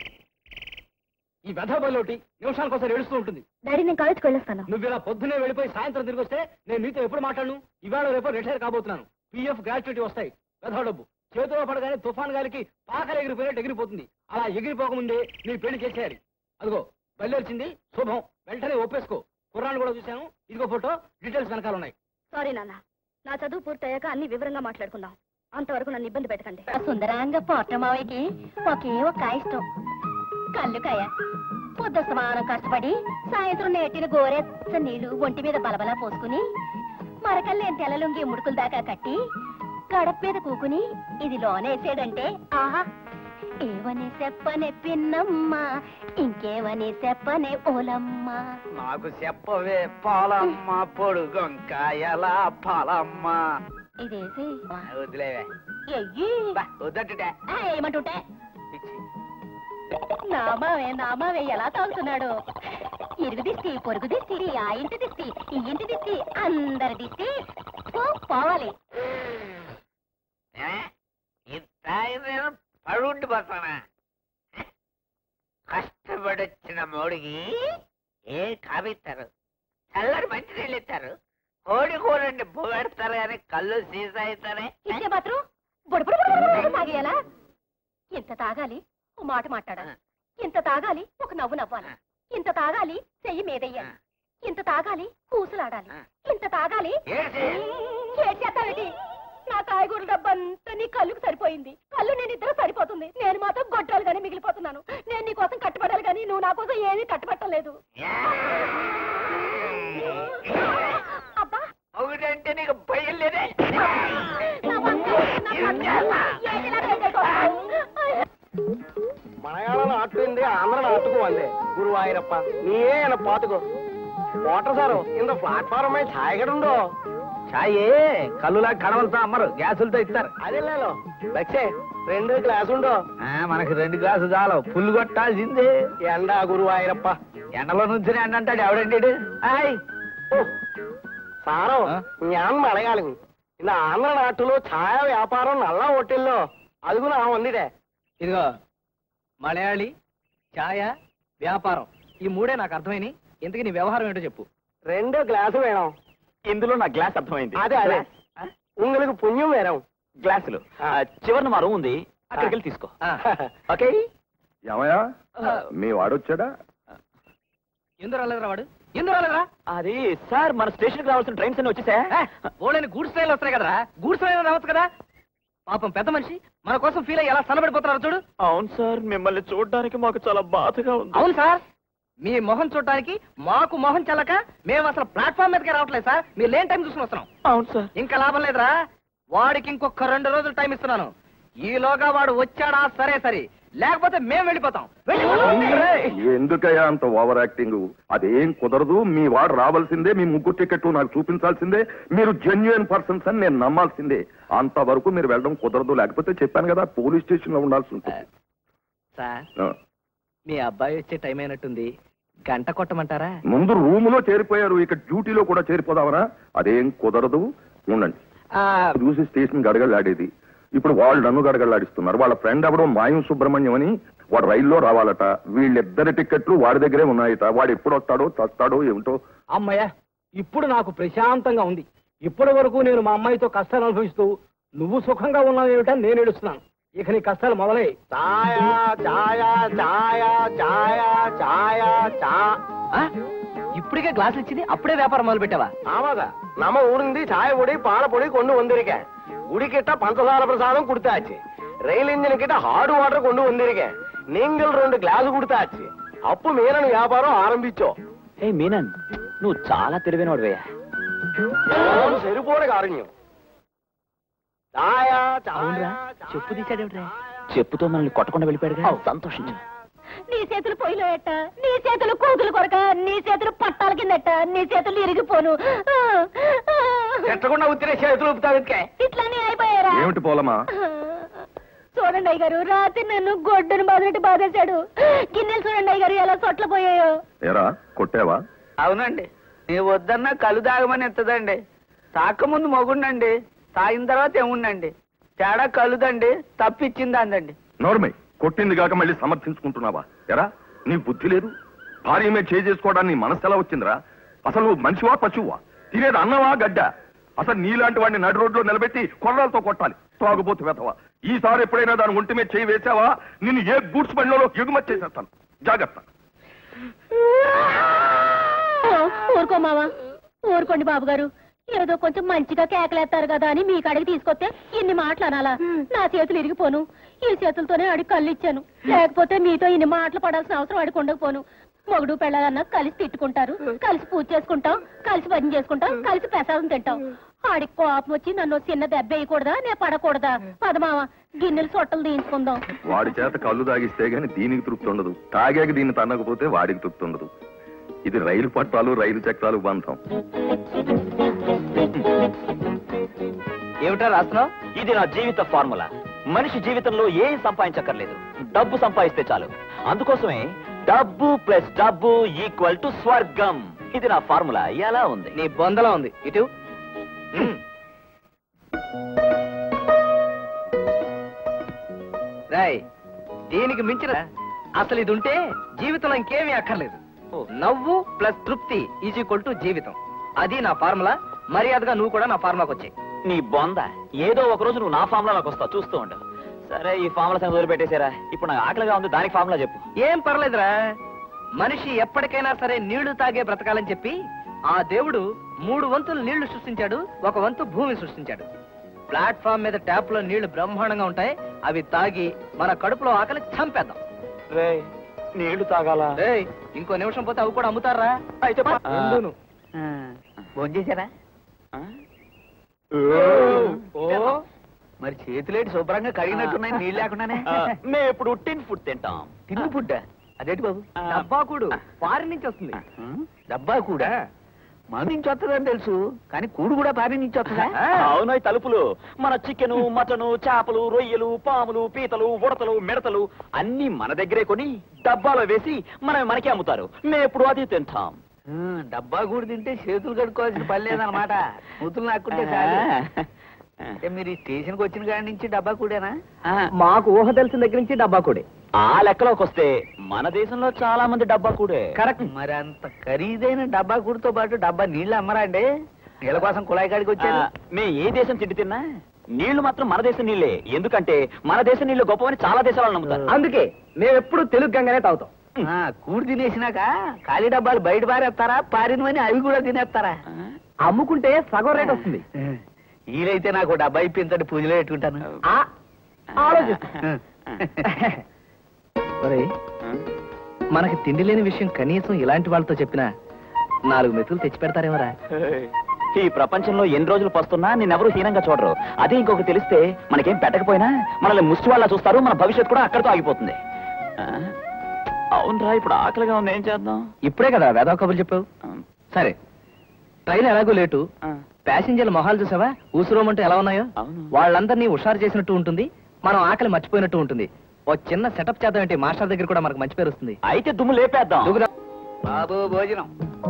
[SPEAKER 4] ఈ వెధవ బయలోటి నిమిషానికి ఒకసారి ఏడుస్తూ ఉంటుంది
[SPEAKER 6] డాడీ నేను కాలేజ్కి వెళ్ళొస్తాను
[SPEAKER 4] నువ్వు ఇలా పొద్దునే వెళ్ళిపోయి సాయంత్రం తిరిగి వస్తే నేను నీతో ఎప్పుడు మాట్లాడను ఇవాళ రేపు రిటైర్ కాబోతున్నాను పిఎఫ్ గ్రాట్యుటీ వస్తాయి వెధవ డబ్బు చేతిలో పడగానే తుఫాన్ గాలికి పాకలు ఎగిరిపోయినట్టు ఎగిరిపోతుంది అలా ఎగిరిపోకముందే నీ పెళ్లి చేసేయాలి అదిగో బయలుదేరిచింది శుభం వెంటనే ఒప్పేసుకో కుర్రాన్ని కూడా చూశాను ఇదిగో ఫోటో డీటెయిల్స్ వెనకాల ఉన్నాయి
[SPEAKER 6] సారీ నాన్న నా చదువు పూర్తయ్యాక అన్ని వివరంగా మాట్లాడుకుందాం అంతవరకు నన్ను ఇబ్బంది పెట్టకండి సుందరంగా పోర్టమావయ్యకి ఒకే ఒక ఇష్టం కళ్ళు కాయ పొద్దు సమానం కష్టపడి సాయంత్రం నేటిన గోరెచ్చ నీళ్లు ఒంటి మీద బలబలా పోసుకుని మరకల్లేని తెల్లలుంగి ముడుకుల దాకా కట్టి గడప మీద కూకుని ఇది లోనేసాడంటే ఆహా ఏవని చెప్పనే పిన్నమ్మ ఇంకేవని చెప్పనే ఓలమ్మ
[SPEAKER 3] నాకు చెప్పవే పాలమ్మ పొడుగొంకాయల పాలమ్మ
[SPEAKER 6] ఇదేసి
[SPEAKER 3] వదిలేవే
[SPEAKER 6] ఎయ్యి
[SPEAKER 3] బా, వద్దట్టుటే
[SPEAKER 6] ఆ, ఏమంటుంటే నామావే నామావే ఎలా తాగుతున్నాడు ఇరుగు దిష్టి పొరుగు దిష్టి ఆ ఇంటి దిష్టి ఈ ఇంటి దిష్టి అందరి దిష్టి పో, పోవాలి
[SPEAKER 7] నేను పడుండి పోతానా కష్టపడొచ్చిన మోడికి ఏ కావిస్తారు చల్లరి మంచి నీళ్ళు ఇస్తారు కోడి కూరండి పెడతారు కానీ కళ్ళు సీసా ఇస్తారే
[SPEAKER 6] ఇచ్చే మాత్రం బుడబుడు బుడబుడు తాగేయాలా ఇంత తాగాలి ఓ మాట మాట్లాడాలి ఇంత తాగాలి ఒక నవ్వు నవ్వాలి ఇంత తాగాలి చెయ్యి మీదెయ్యాలి ఇంత తాగాలి కూసులాడాలి ఇంత తాగాలి
[SPEAKER 7] ఏంటి?
[SPEAKER 6] చేసేస్తావేంటి నా కాయగూరల డబ్బంతా నీ కళ్ళుకు సరిపోయింది కళ్ళు నేను ఇద్దరు సరిపోతుంది నేను మాత్రం గొడ్రాలు గానీ మిగిలిపోతున్నాను నేను నీ కోసం కట్టుబడాలి కానీ నువ్వు నా కోసం ఏమీ కట్టుబట్టలేదు అబ్బా
[SPEAKER 7] ఒకటంటే నీకు భయం లేదే
[SPEAKER 6] నా బంగారు, నా బంగారు, ఏంటి నా చేసేయ్
[SPEAKER 4] మలయాళ నాటుంది ఆంధ్ర నాటుకు వందే గురువాయూరప్ప నీయే ఎన పాతుకో వాటర్ సారు ఇంత ప్లాట్ఫారం మీద ఛాయ్ ఉందో
[SPEAKER 3] ఛాయే కళ్ళులా కడవలతో అమ్మరు గ్యాసులతో ఇస్తారు
[SPEAKER 4] అదే లేలో లక్షే రెండు గ్లాస్ ఉండో
[SPEAKER 3] ఆ, మనకి రెండు గ్లాసు చాలు ఫుల్ కొట్టాల్సిందే
[SPEAKER 4] ఎండా గురువాయూరప్ప
[SPEAKER 3] ఎండలో నుంచి ఎండ అంటాడు ఎవడండి ఈడు? ఆయ్
[SPEAKER 4] సారం
[SPEAKER 3] ఆ?
[SPEAKER 4] ഞാൻ മലയാളി ഇന്ന് ആന്ധ്ര നാട്ടിലോ ഛായ വ്യാപാരം നല്ല ഹോട്ടലിലോ
[SPEAKER 1] అదుగునా ఉందిడే ఇదిగో మలయాళి ఛాయ వ్యాపారం ఈ మూడే నాకు అర్థమైంది ఇంతకీ నీ వ్యవహారం ఏంటో చెప్పు రెండో గ్లాసు వేణం
[SPEAKER 2] ఇందులో నా గ్లాస్ అర్థమైంది
[SPEAKER 1] అదే అదే உங்களுக்கு పుణ్యం వేరం
[SPEAKER 2] గ్లాసులు ఆ, చివరన మా రూమ్ ఉంది అక్కడికి వెళ్ళి తీసుకో ఓకే
[SPEAKER 5] ఏమయ్యా మీ వాడొచ్చాడా
[SPEAKER 1] ఎందుకు రాలేదురా వాడు ఎందుకు రాలేదురా
[SPEAKER 2] అది సార్ మన స్టేషన్ కి రావాల్సిన ట్రైన్స్ అన్ని వచ్చేసా
[SPEAKER 1] ఓళ్ళని గూడ్స్ ట్రైన్లు వస్తున్నాయి కదరా గూడ్స్ ట్రైన్ రావచ్చు కదా పాపం పెద్ద మనిషి మన కోసం ఫీల్ అయ్యి ఎలా సన్నబడిపోతున్నారు చూడు
[SPEAKER 2] అవును సార్ మిమ్మల్ని చూడడానికి మాకు చాలా బాధగా ఉంది
[SPEAKER 1] అవును సార్ మీ మొహం చూడటానికి మాకు మొహం చల్లక మేము అసలు ప్లాట్ఫామ్ మీదకే రావట్లేదు సార్ మీరు లేని టైం చూసుకుని వస్తున్నాం
[SPEAKER 2] అవును సార్
[SPEAKER 1] ఇంకా లాభం లేదురా వాడికి ఇంకొక రెండు రోజులు టైం ఇస్తున్నాను ఈలోగా వాడు వచ్చాడా సరే సరే లేకపోతే మేము వెళ్ళిపోతాం వెళ్ళిపోతాం.
[SPEAKER 5] ఎందుకయ్యా అంత ఓవర్ యాక్టింగ్ అదేం కుదరదు మీ వాడు రావాల్సిందే మీ ముగ్గురు టికెట్ నాకు చూపించాల్సిందే మీరు జెన్యున్ పర్సన్స్ అని నేను నమ్మాల్సిందే అంతవరకు మీరు వెళ్ళడం కుదరదు లేకపోతే చెప్పాను కదా పోలీస్ స్టేషన్ లో ఉండాల్సి ఉంటుంది
[SPEAKER 1] సార్
[SPEAKER 5] ఆ.
[SPEAKER 1] మీ అబ్బాయి వచ్చే టైం అయినట్టుంది గంట కొట్టమంటారా
[SPEAKER 5] ముందు రూమ్ లో చేరిపోయారు ఇక డ్యూటీలో కూడా చేరిపోదామనా అదేం కుదరదు ఉండండి చూసి స్టేషన్ గడగడలాడేది ఇప్పుడు వాళ్ళు నన్ను గడగడలాడిస్తున్నారు వాళ్ళ ఫ్రెండ్ ఎవడో మాయం సుబ్రహ్మణ్యం అని వాడు రైల్లో రావాలట వీళ్ళిద్దరి టికెట్లు వాడి దగ్గరే ఉన్నాయట వాడు ఎప్పుడు వస్తాడో చస్తాడో ఏమిటో
[SPEAKER 4] అమ్మయ్య ఇప్పుడు నాకు ప్రశాంతంగా ఉంది ఇప్పటి వరకు నేను మా అమ్మాయితో కష్టాలు అనుభవిస్తూ నువ్వు సుఖంగా ఉన్నావు ఏమిటని నేను ఏడుస్తున్నాను ఇక నీ కష్టాలు మొదలై ఛాయా ఛాయా ఛాయా ఛాయా ఛాయా చా
[SPEAKER 1] ఆ? ఇప్పటికే గ్లాసులు ఇచ్చింది అప్పుడే వ్యాపారం మొదలు పెట్టావా
[SPEAKER 4] ஆமாங்க நம்ம ஊருந்து சாய பொடி பாலை பொடி கொண்டு வந்திருக்கேன் குடிக்கிட்ட பஞ்சசார பிரசாதம் கொடுத்தாச்சு ரயில் இன்ஜின் கிட்ட ஹார்ட் வாட்டர் கொண்டு வந்திருக்கேன் நீங்கள் ரெண்டு கிளாஸ் கொடுத்தாச்சு అప్పు మీనని వ్యాపారం ఆరంభించో
[SPEAKER 2] ఏ మీనన్ నువ్వు చాలా తెలివైన వాడివయ్యా
[SPEAKER 4] సరిపోని కారణ్యం ఛాయా
[SPEAKER 1] అవునరా
[SPEAKER 4] ఛాయా
[SPEAKER 1] చెప్పు తీసాడేమిట్రా
[SPEAKER 2] చెప్పుతో మనల్ని కొట్టకుండా వెళ్ళిపోయాడుగా సంతోషించు
[SPEAKER 6] నీ చేతులు పొయ్యిలో ఎట్ట నీ చేతులు కూతులు కొరక నీ చేతులు పట్టాల కిందట నీ చేతులు ఇరిగిపోను ఆ, ఆ.
[SPEAKER 4] ఎట్టకుండా ఉత్తిరే చేతులు ఊపుతావు
[SPEAKER 6] ఇట్లానే అయిపోయారా
[SPEAKER 5] ఏమిటి పోలమా
[SPEAKER 6] చూడండి అయ్య గారు రాత్రి నన్ను గొడ్డును బాధినట్టు బాధేశాడు గిన్నెలు చూడండి అయ్య గారు ఎలా సొట్ల పోయాయో
[SPEAKER 5] ఎరా కొట్టావా
[SPEAKER 7] అవునండి నీ వద్దన్నా కలు తాగమని ఎత్తదండి తాకముందు మొగుండండి తాగిన తర్వాత ఏముండండి తేడా కలుదండి తప్పిచ్చింది అందండి
[SPEAKER 5] నోర్మై కొట్టింది కాక మళ్ళీ సమర్థించుకుంటున్నావా ఎరా నీ బుద్ధి లేదు భార్య మీద చేయి చేసుకోవడానికి నీ మనసు ఎలా వచ్చిందిరా అసలు నువ్వు మనిషివా పశువా తినేది అన్నవా గడ్డ అసలు నీలాంటి వాడిని నడి రోడ్లో నిలబెట్టి కొర్రాలతో కొట్టాలి తాగుబోతు వెతవా ఈసారి ఎప్పుడైనా దాని ఒంటి మీద చేయి వేసావా నిన్ను ఏ గూడ్స్ బండిలో ఎగుమతి చేసేస్తాను జాగ్రత్త
[SPEAKER 6] ఊరుకో మావా ఊరుకోండి బాబు గారు ఏదో కొంచెం మంచిగా కేకలేస్తారు కదా అని మీ కాడికి తీసుకొస్తే ఇన్ని మాటలు అనాలా నా చేతులు ఇరిగిపోను ఈ చేతులతోనే అడిగి కళ్ళు ఇచ్చాను లేకపోతే మీతో ఇన్ని మాటలు పడాల్సిన అవసరం అడిగి ఉండకపోను మొగుడు పెళ్ళాలన్నా కలిసి తిట్టుకుంటారు కలిసి పూజ చేసుకుంటాం కలిసి భజన చేసుకుంటాం కలిసి ప్రసాదం తింటాం ఆడికి కోపం వచ్చి నన్ను చిన్న దెబ్బ వేయకూడదా నేను పడకూడదా పదమావ గిన్నెలు సొట్టలు తీయించుకుందాం
[SPEAKER 5] వాడి చేత కళ్ళు తాగిస్తే గాని దీనికి తృప్తి ఉండదు తాగాక దీన్ని తన్నకపోతే వాడికి తృప్తి ఉండదు ఇది రైలు పట్టాలు రైలు చక్రాలు బంధం
[SPEAKER 1] ఏమిటా రాస్తున్నావు
[SPEAKER 2] ఇది నా జీవిత ఫార్ములా మనిషి జీవితంలో ఏం సంపాదించక్కర్లేదు డబ్బు సంపాదిస్తే చాలు అందుకోసమే డబ్బు ప్లస్ డబ్బు ఈక్వల్ టు స్వర్గం ఇది నా ఫార్ములా ఎలా ఉంది
[SPEAKER 1] నీ బొందలా ఉంది ఇటు ఉమ్. రాయ్ దీనికి మించిన అసలు ఇది ఉంటే జీవితంలో ఇంకేమీ అక్కర్లేదు నవ్వు ప్లస్ తృప్తి ఈజ్ ఈక్వల్ టు జీవితం అది నా ఫార్ములా మర్యాదగా నువ్వు కూడా నా ఫార్ములాకి వచ్చాయి
[SPEAKER 2] నీ బొంద ఏదో ఒక రోజు నువ్వు నా ఫార్ములాలోకి వస్తావు చూస్తూ ఉండు సరే ఈ ఫార్ములా సంగతి వదిలిపెట్టేశారా ఇప్పుడు నాకు ఆకలిగా ఉంది దానికి ఫార్ములా చెప్పు
[SPEAKER 1] ఏం పర్లేదురా మనిషి ఎప్పటికైనా సరే నీళ్లు తాగే బ్రతకాలని చెప్పి ఆ దేవుడు మూడు వంతులు నీళ్లు సృష్టించాడు ఒక వంతు భూమి సృష్టించాడు ప్లాట్ఫామ్ మీద ట్యాప్ లో నీళ్లు బ్రహ్మాండంగా ఉంటాయి అవి తాగి మన కడుపులో ఆకలి చంపేద్దాం
[SPEAKER 2] రే నీళ్లు తాగాలా
[SPEAKER 1] ఏయ్, ఇంకో నిమిషం పోతే అవి కూడా అమ్ముతారా
[SPEAKER 2] అయితే పా.
[SPEAKER 1] రెండును.
[SPEAKER 7] భోంచేశారా
[SPEAKER 2] ఆ?
[SPEAKER 1] ఓ
[SPEAKER 7] మరి చేతులేటి శుభ్రంగా కడిగినట్టున్నాయి నీళ్ళు లేకుండానే
[SPEAKER 2] ఆ, మేము ఇప్పుడు టిన్ ఫుడ్ తింటాం
[SPEAKER 7] తిండి ఫుడ్ అదేంటి బాబు
[SPEAKER 2] ఆ.
[SPEAKER 1] డబ్బాకుడు ఫారిన్ నుంచి వస్తుంది
[SPEAKER 7] డబ్బా కూడా మన నుంచి వస్తుందని తెలుసు కానీ కూడు కూడా పారి నుంచి వస్తుందా
[SPEAKER 2] అవును ఈ తలుపులు మన చికెను మటను చేపలు రొయ్యలు పాములు పీతలు ఉడతలు మిడతలు అన్ని మన దగ్గరే కొని డబ్బాలో వేసి మనం మనకే అమ్ముతారు మేము ఎప్పుడు అది తింటాం
[SPEAKER 7] ఉమ్, డబ్బా కూడు తింటే చేతులు కడుక్కోవాల్సిన పని లేదన్నమాట కూతులు నాకుంటే చాలు అంటే మీరు ఈ స్టేషన్కి వచ్చిన కాడి నుంచి డబ్బా కూడానా
[SPEAKER 2] ఆ,
[SPEAKER 1] మాకు ఊహ తెలిసిన దగ్గర నుంచి డబ్బా కొడే
[SPEAKER 2] ఆ లెక్కలోకి వస్తే మన దేశంలో చాలా మంది డబ్బా కూడే
[SPEAKER 1] కరెక్ట్
[SPEAKER 7] మరి అంత ఖరీదైన డబ్బా కూడితో పాటు డబ్బా నీళ్ళు అమ్మరా అండి నీళ్ళ కోసం కుళాయి కాడికి వచ్చారు
[SPEAKER 2] మే ఏ దేశం తిండి తిన్నా నీళ్లు మాత్రం మన దేశం నీళ్ళే ఎందుకంటే మన దేశం నీళ్లు గొప్పవని చాలా దేశాలను నమ్ముతారు
[SPEAKER 1] అందుకే మేము ఎప్పుడు తెలుగు గంగానే తాగుతాం
[SPEAKER 7] ఆ, కూడి తినేసినాక ఖాళీ డబ్బాలు బయట పారేస్తారా పారినవని అవి కూడా తినేస్తారా
[SPEAKER 1] అమ్ముకుంటే సగం రేట్ వస్తుంది
[SPEAKER 7] వీలైతే నాకు ఓ డబ్బా ఇప్పించండి పూజలో పెట్టుకుంటాను
[SPEAKER 1] ఆ, ఆలోచిస్తా ఒరేయ్, మనకి తిండి లేని విషయం కనీసం ఇలాంటి వాళ్ళతో చెప్పినా నాలుగు మెతులు తెచ్చి పెడతారేమరా
[SPEAKER 2] ఈ ప్రపంచంలో ఎన్ని రోజులు పస్తున్నా నిన్నెవరూ హీనంగా చూడరు అదే ఇంకొక తెలిస్తే మనకేం పెట్టకపోయినా మనల్ని ముష్టి వాళ్ళ చూస్తారు మన భవిష్యత్తు కూడా అక్కడితో ఆగిపోతుంది ఆ, అవునరా ఇప్పుడు ఆకలిగా ఉంది ఏం చేద్దాం
[SPEAKER 1] ఇప్పుడే కదా వేదవ కబుర్లు చెప్పావు సరే ట్రైన్ ఎలాగో లేటు
[SPEAKER 2] ఆ,
[SPEAKER 1] ప్యాసింజర్ల మొహాలు చూసావా ఊసురోమంటూ ఎలా ఉన్నాయో
[SPEAKER 2] అవును.
[SPEAKER 1] వాళ్ళందరినీ హుషారు చేసినట్టు ఉంటుంది మనం ఆకలి మర్చిపోయినట్టు ఉంటుంది ఓ చిన్న సెటప్ చేద్దాం ఏంటి మాస్టర్ దగ్గర కూడా మనకు మంచి పేరు వస్తుంది
[SPEAKER 2] అయితే దుమ్ము లేపేద్దాం
[SPEAKER 1] దూకుదా.
[SPEAKER 7] బాబు భోజనం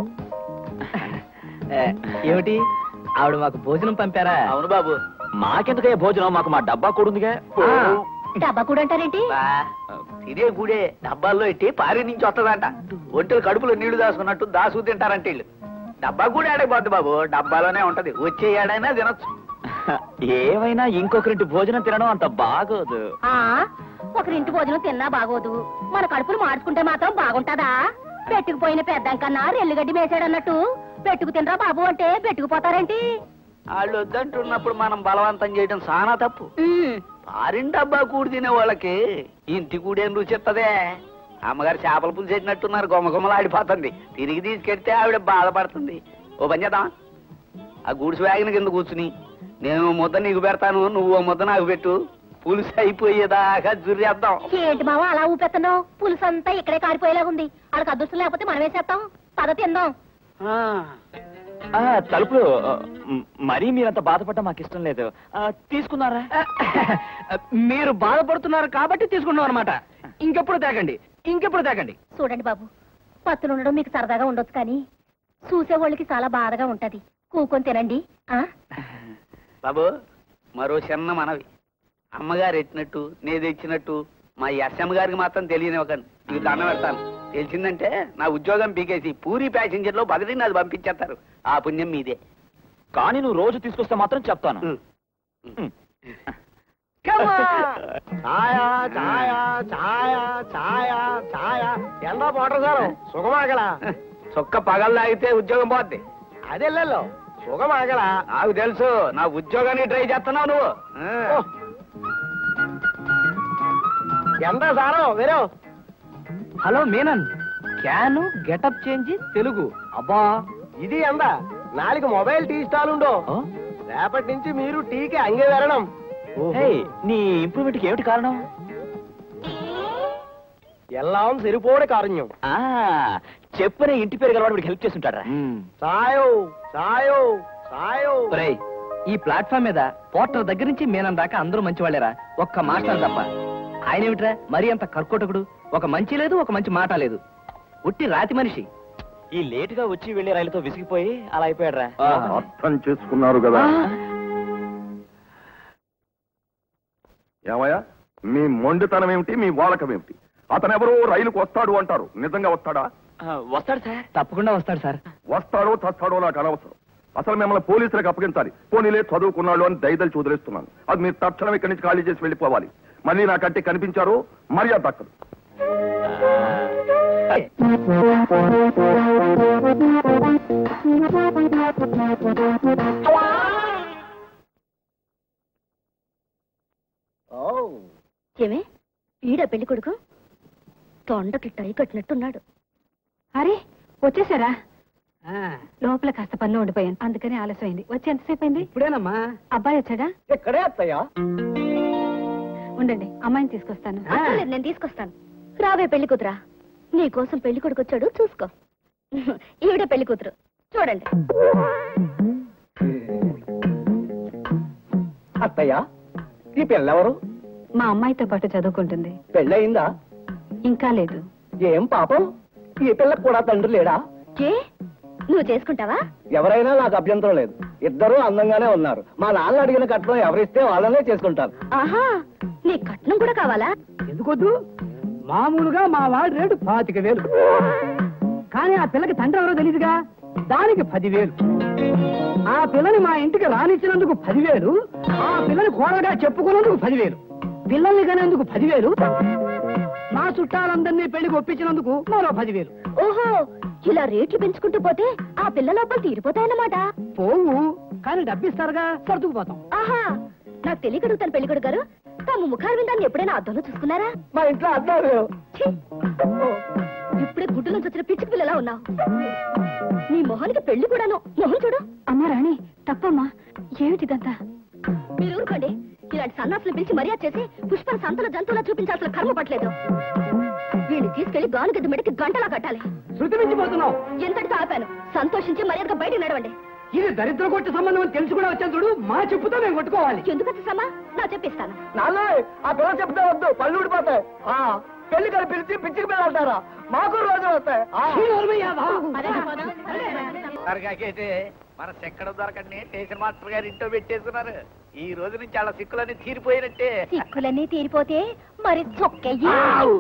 [SPEAKER 1] ఏ, ఏమిటి ఆవిడ మాకు భోజనం పంపారా
[SPEAKER 2] అవును బాబు మాకెందుకయ్యే భోజనం మాకు మా డబ్బా కూడుందిగా
[SPEAKER 1] ఆ.
[SPEAKER 6] డబ్బా కూడా అంటారేంటి
[SPEAKER 7] బా, తినే గుడే డబ్బాల్లో ఎట్టి పారి నుంచి వస్తుందంట ఒంటెలు కడుపులో నీళ్లు దాచుకున్నట్టు దాసు తింటారంట వీళ్ళు డబ్బా కూడా ఆడకపోద్ది బాబు డబ్బాలోనే ఉంటది వచ్చే ఏడైనా తినొచ్చు
[SPEAKER 2] ఏమైనా ఇంకొకరింటి భోజనం తినడం అంత బాగోదు
[SPEAKER 6] ఆ ఒకరింటి భోజనం తిన్నా బాగోదు మన కడుపులు మార్చుకుంటే మాత్రం బాగుంటదా పెట్టుకుపోయిన పెద్దం కన్నా రెల్లుగడ్డి మేసాడన్నట్టు పెట్టుకు తినరా బాబు అంటే పెట్టుకుపోతారేంటి
[SPEAKER 7] వాళ్ళు వద్దంటున్నప్పుడు మనం బలవంతం చేయడం చాలా తప్పు
[SPEAKER 6] ఉమ్,
[SPEAKER 7] పారిన డబ్బా కూడి తినే వాళ్ళకి ఇంటి కూడేం రుచిత్తదే అమ్మగారు చేపల పులుసు చేసినట్టున్నారు గుమ్మగుమ్మలు ఆడిపోతుంది తిరిగి తీసుకెడితే ఆవిడ బాధపడుతుంది ఓ పని చేద్దాం ఆ గూడ్స్ వ్యాగిన కింద కూర్చుని నేను ఓ ముద్ద నీకు పెడతాను నువ్వు ఓ ముద్ద నాకు పెట్టు పులుసు అయిపోయేదాకా జుర్రేద్దాం
[SPEAKER 6] ఏంటి మావా అలా ఊపెత్తన్నావు పులుసు అంతా ఇక్కడే కారిపోయేలా ఉంది వాళ్ళకి అదృష్టం లేకపోతే మనం వేసేస్తాం పద తిందాం
[SPEAKER 7] ఆ,
[SPEAKER 2] ఆ, తలుపులు ఆ, మ్, మరీ మీరంత బాధపడటం మాకు ఇష్టం లేదు ఆ, తీసుకున్నారా
[SPEAKER 1] మీరు బాధపడుతున్నారు కాబట్టి తీసుకున్నాం అనమాట ఇంకెప్పుడు తేకండి ఇంకెప్పుడు తేకండి
[SPEAKER 6] చూడండి బాబు పత్తులు ఉండడం మీకు సరదాగా ఉండొచ్చు కానీ చూసేవాళ్ళకి చాలా బాధగా ఉంటది కూకొని తినండి ఆ
[SPEAKER 7] బాబు మరో చిన్న మనవి అమ్మగారు ఎట్టినట్టు నేను తెచ్చినట్టు మా ఎస్ఎం గారికి మాత్రం తెలియనివ్వకండి మీకు దండం పెడతాను తెలిసిందంటే నా ఉద్యోగం పీకేసి పూరి ప్యాసింజర్ లో బదిలీని అది పంపించేస్తారు ఆ పుణ్యం మీదే
[SPEAKER 2] కానీ నువ్వు రోజు తీసుకొస్తే మాత్రం చెప్తాను
[SPEAKER 7] ఉం.
[SPEAKER 2] ఉం.
[SPEAKER 4] ఛాయ ఛాయ ఛాయ ఛాయ ఛాయ ఎండా పోటర్ సార్ సుఖమాగల
[SPEAKER 7] చొక్క పగలు తాగితే ఉద్యోగం పోద్ది
[SPEAKER 4] అదెల్లో సుఖమాగల
[SPEAKER 7] నాకు తెలుసు నా ఉద్యోగానికి ట్రై చేస్తున్నావు నువ్వు ఆ.
[SPEAKER 4] ఎండ సారం వేరే
[SPEAKER 1] hello Menon can getup change Telugu అబ్బా
[SPEAKER 4] ఇది ఎండ నాలుగు మొబైల్ టీ స్టాల్ ఉండో
[SPEAKER 1] ఆ?
[SPEAKER 4] రేపటి నుంచి మీరు టీకి అంగే వెళ్ళడం
[SPEAKER 2] హే, నీ ఇంప్రూవ్మెంట్ కి ఏమిటి కారణం
[SPEAKER 4] ఎల్లాం సరిపోడే కారణ్యం
[SPEAKER 2] ఆ చెప్పనే ఇంటి పేరు గలవాడు హెల్ప్ చేసి ఉంటాడా
[SPEAKER 4] సాయో సాయో సాయో
[SPEAKER 1] ఒరేయ్, ఈ ప్లాట్ఫామ్ మీద పోర్టర్ దగ్గర నుంచి మీనన్ దాకా అందరూ మంచి వాళ్ళేరా ఒక్క మాస్టర్ తప్ప ఆయన ఏమిట్రా మరీ అంత కర్కోటకుడు ఒక మంచి లేదు ఒక మంచి మాట లేదు ఉట్టి రాతి మనిషి
[SPEAKER 2] ఈ లేట్ గా వచ్చి వెళ్లే రైలుతో విసిగిపోయి అలా అయిపోయాడు
[SPEAKER 5] అర్థం చేసుకున్నారు కదా ఏమయ్యా మీ మొండితనం ఏమిటి మీ వాడకం ఏమిటి అతను ఎవరో రైలుకు వస్తాడు అంటారు నిజంగా వస్తాడా
[SPEAKER 2] వస్తాడు సార్
[SPEAKER 1] తప్పకుండా వస్తాడు సార్
[SPEAKER 5] వస్తాడో చస్తాడో నాకు అనవసరం అసలు మిమ్మల్ని పోలీసులకు అప్పగించాలి పోనీలే చదువుకున్నాడు అని దయదలు చూదిలేస్తున్నాను అది మీరు తక్షణం ఇక్కడి నుంచి ఖాళీ చేసి వెళ్ళిపోవాలి మళ్ళీ నాకంటే కనిపించారు మర్యాద దక్కదు
[SPEAKER 6] ఏమే ఈడ పెళ్లి కొడుకు తొండకి టై కట్టినట్టున్నాడు అరే వచ్చేసారా లోపల కాస్త పనిలో ఉండిపోయాను అందుకని ఆలస్యమైంది వచ్చి ఎంతసేపు అయింది
[SPEAKER 4] ఇప్పుడేనమ్మా
[SPEAKER 6] అబ్బాయి వచ్చాడా
[SPEAKER 4] ఎక్కడే అత్తయ్యా
[SPEAKER 6] ఉండండి అమ్మాయిని తీసుకొస్తాను
[SPEAKER 4] ఆ.
[SPEAKER 6] నేను తీసుకొస్తాను రావే పెళ్లి కూతురా నీ కోసం పెళ్లి కొడుకు వచ్చాడు చూసుకో ఈవిడ పెళ్లి కూతురు చూడండి
[SPEAKER 4] అత్తయ్య ఈ పిల్లెవరు
[SPEAKER 6] మా అమ్మాయితో పాటు చదువుకుంటుంది
[SPEAKER 4] పెళ్ళయిందా
[SPEAKER 6] ఇంకా లేదు
[SPEAKER 4] ఏం పాపం ఈ పిల్లకు కూడా తండ్రి లేడా
[SPEAKER 6] ఏ నువ్వు చేసుకుంటావా
[SPEAKER 4] ఎవరైనా నాకు అభ్యంతరం లేదు
[SPEAKER 3] ఇద్దరు అందంగానే ఉన్నారు మా నాన్న అడిగిన కట్నం ఎవరిస్తే వాళ్ళనే చేసుకుంటాను
[SPEAKER 6] ఆహా నీ కట్నం కూడా కావాలా
[SPEAKER 4] ఎందుకొద్దు మామూలుగా మా వాడి రేటు పాతిక వేలు కానీ ఆ పిల్లకి తండ్రి ఎవరో తెలియదుగా దానికి పదివేలు ఆ పిల్లని మా ఇంటికి రానిచ్చినందుకు పదివేలు ఆ పిల్లని కోరగా చెప్పుకున్నందుకు పదివేలు పిల్లల్ని కనేందుకు పదివేలు మా చుట్టాలందరినీ పెళ్లికి ఒప్పించినందుకు మరో పదివేలు
[SPEAKER 6] ఓహో ఇలా రేట్లు పెంచుకుంటూ పోతే ఆ పిల్ల లోపల తీరిపోతాయన్నమాట
[SPEAKER 4] పోవు కానీ డబ్బిస్తారుగా సర్దుకుపోతాం
[SPEAKER 6] ఆహా నాకు తెలియకడుగుతాను పెళ్లికొడు గారు తమ ముఖాల విందాన్ని ఎప్పుడైనా అద్దంలో చూసుకున్నారా
[SPEAKER 3] మా ఇంట్లో అన్నారు
[SPEAKER 6] ఛీ! ఇప్పుడే గుడ్డు నుంచి వచ్చిన పిచ్చి పిల్లలా ఉన్నావు నీ మొహానికి పెళ్లి కూడాను మొహం చూడు అమ్మా రాణి తప్పమ్మా ఏమిటిదంతా మీరు ఊరుకోండి ఇలాంటి సన్నాసులు పిలిచి మర్యాద చేసి పుష్పల సంతల జంతువులా చూపించాల్సిన కర్మ పట్టలేదు వీడిని తీసుకెళ్లి గానుగద్ద మెడకి గంటలా కట్టాలి
[SPEAKER 4] శృతి మించిపోతున్నావు
[SPEAKER 6] ఎంతటితో ఆపాను సంతోషించి మర్యాదగా బయటకు నడవండి
[SPEAKER 4] ఇది దరిద్ర కొట్టి సంబంధం అని తెలిసి కూడా వచ్చాను చూడు మా చెప్పుతో మేము కొట్టుకోవాలి
[SPEAKER 6] ఎందుకు వచ్చేసమ్మా నా చెప్పిస్తాను
[SPEAKER 3] నాన్న ఆ పిల్ల చెప్తే వద్దు పళ్ళు ఊడిపోతాయి ఆ, పెళ్లి కలిపి పిలిచి పిచ్చికి పిల్లలు అంటారా మాకు రోజులు వస్తాయి ఆ.
[SPEAKER 4] ఈ నోర్మయ్య, బాబు.
[SPEAKER 7] మన చెక్కడ దొరకండి స్టేషన్ మాస్టర్ గారు ఇంట్లో పెట్టేస్తున్నారు ఈ రోజు నుంచి అలా సిక్కులన్నీ తీరిపోయినట్టే
[SPEAKER 6] సిక్కులన్నీ తీరిపోతే మరి చొక్కయ్యి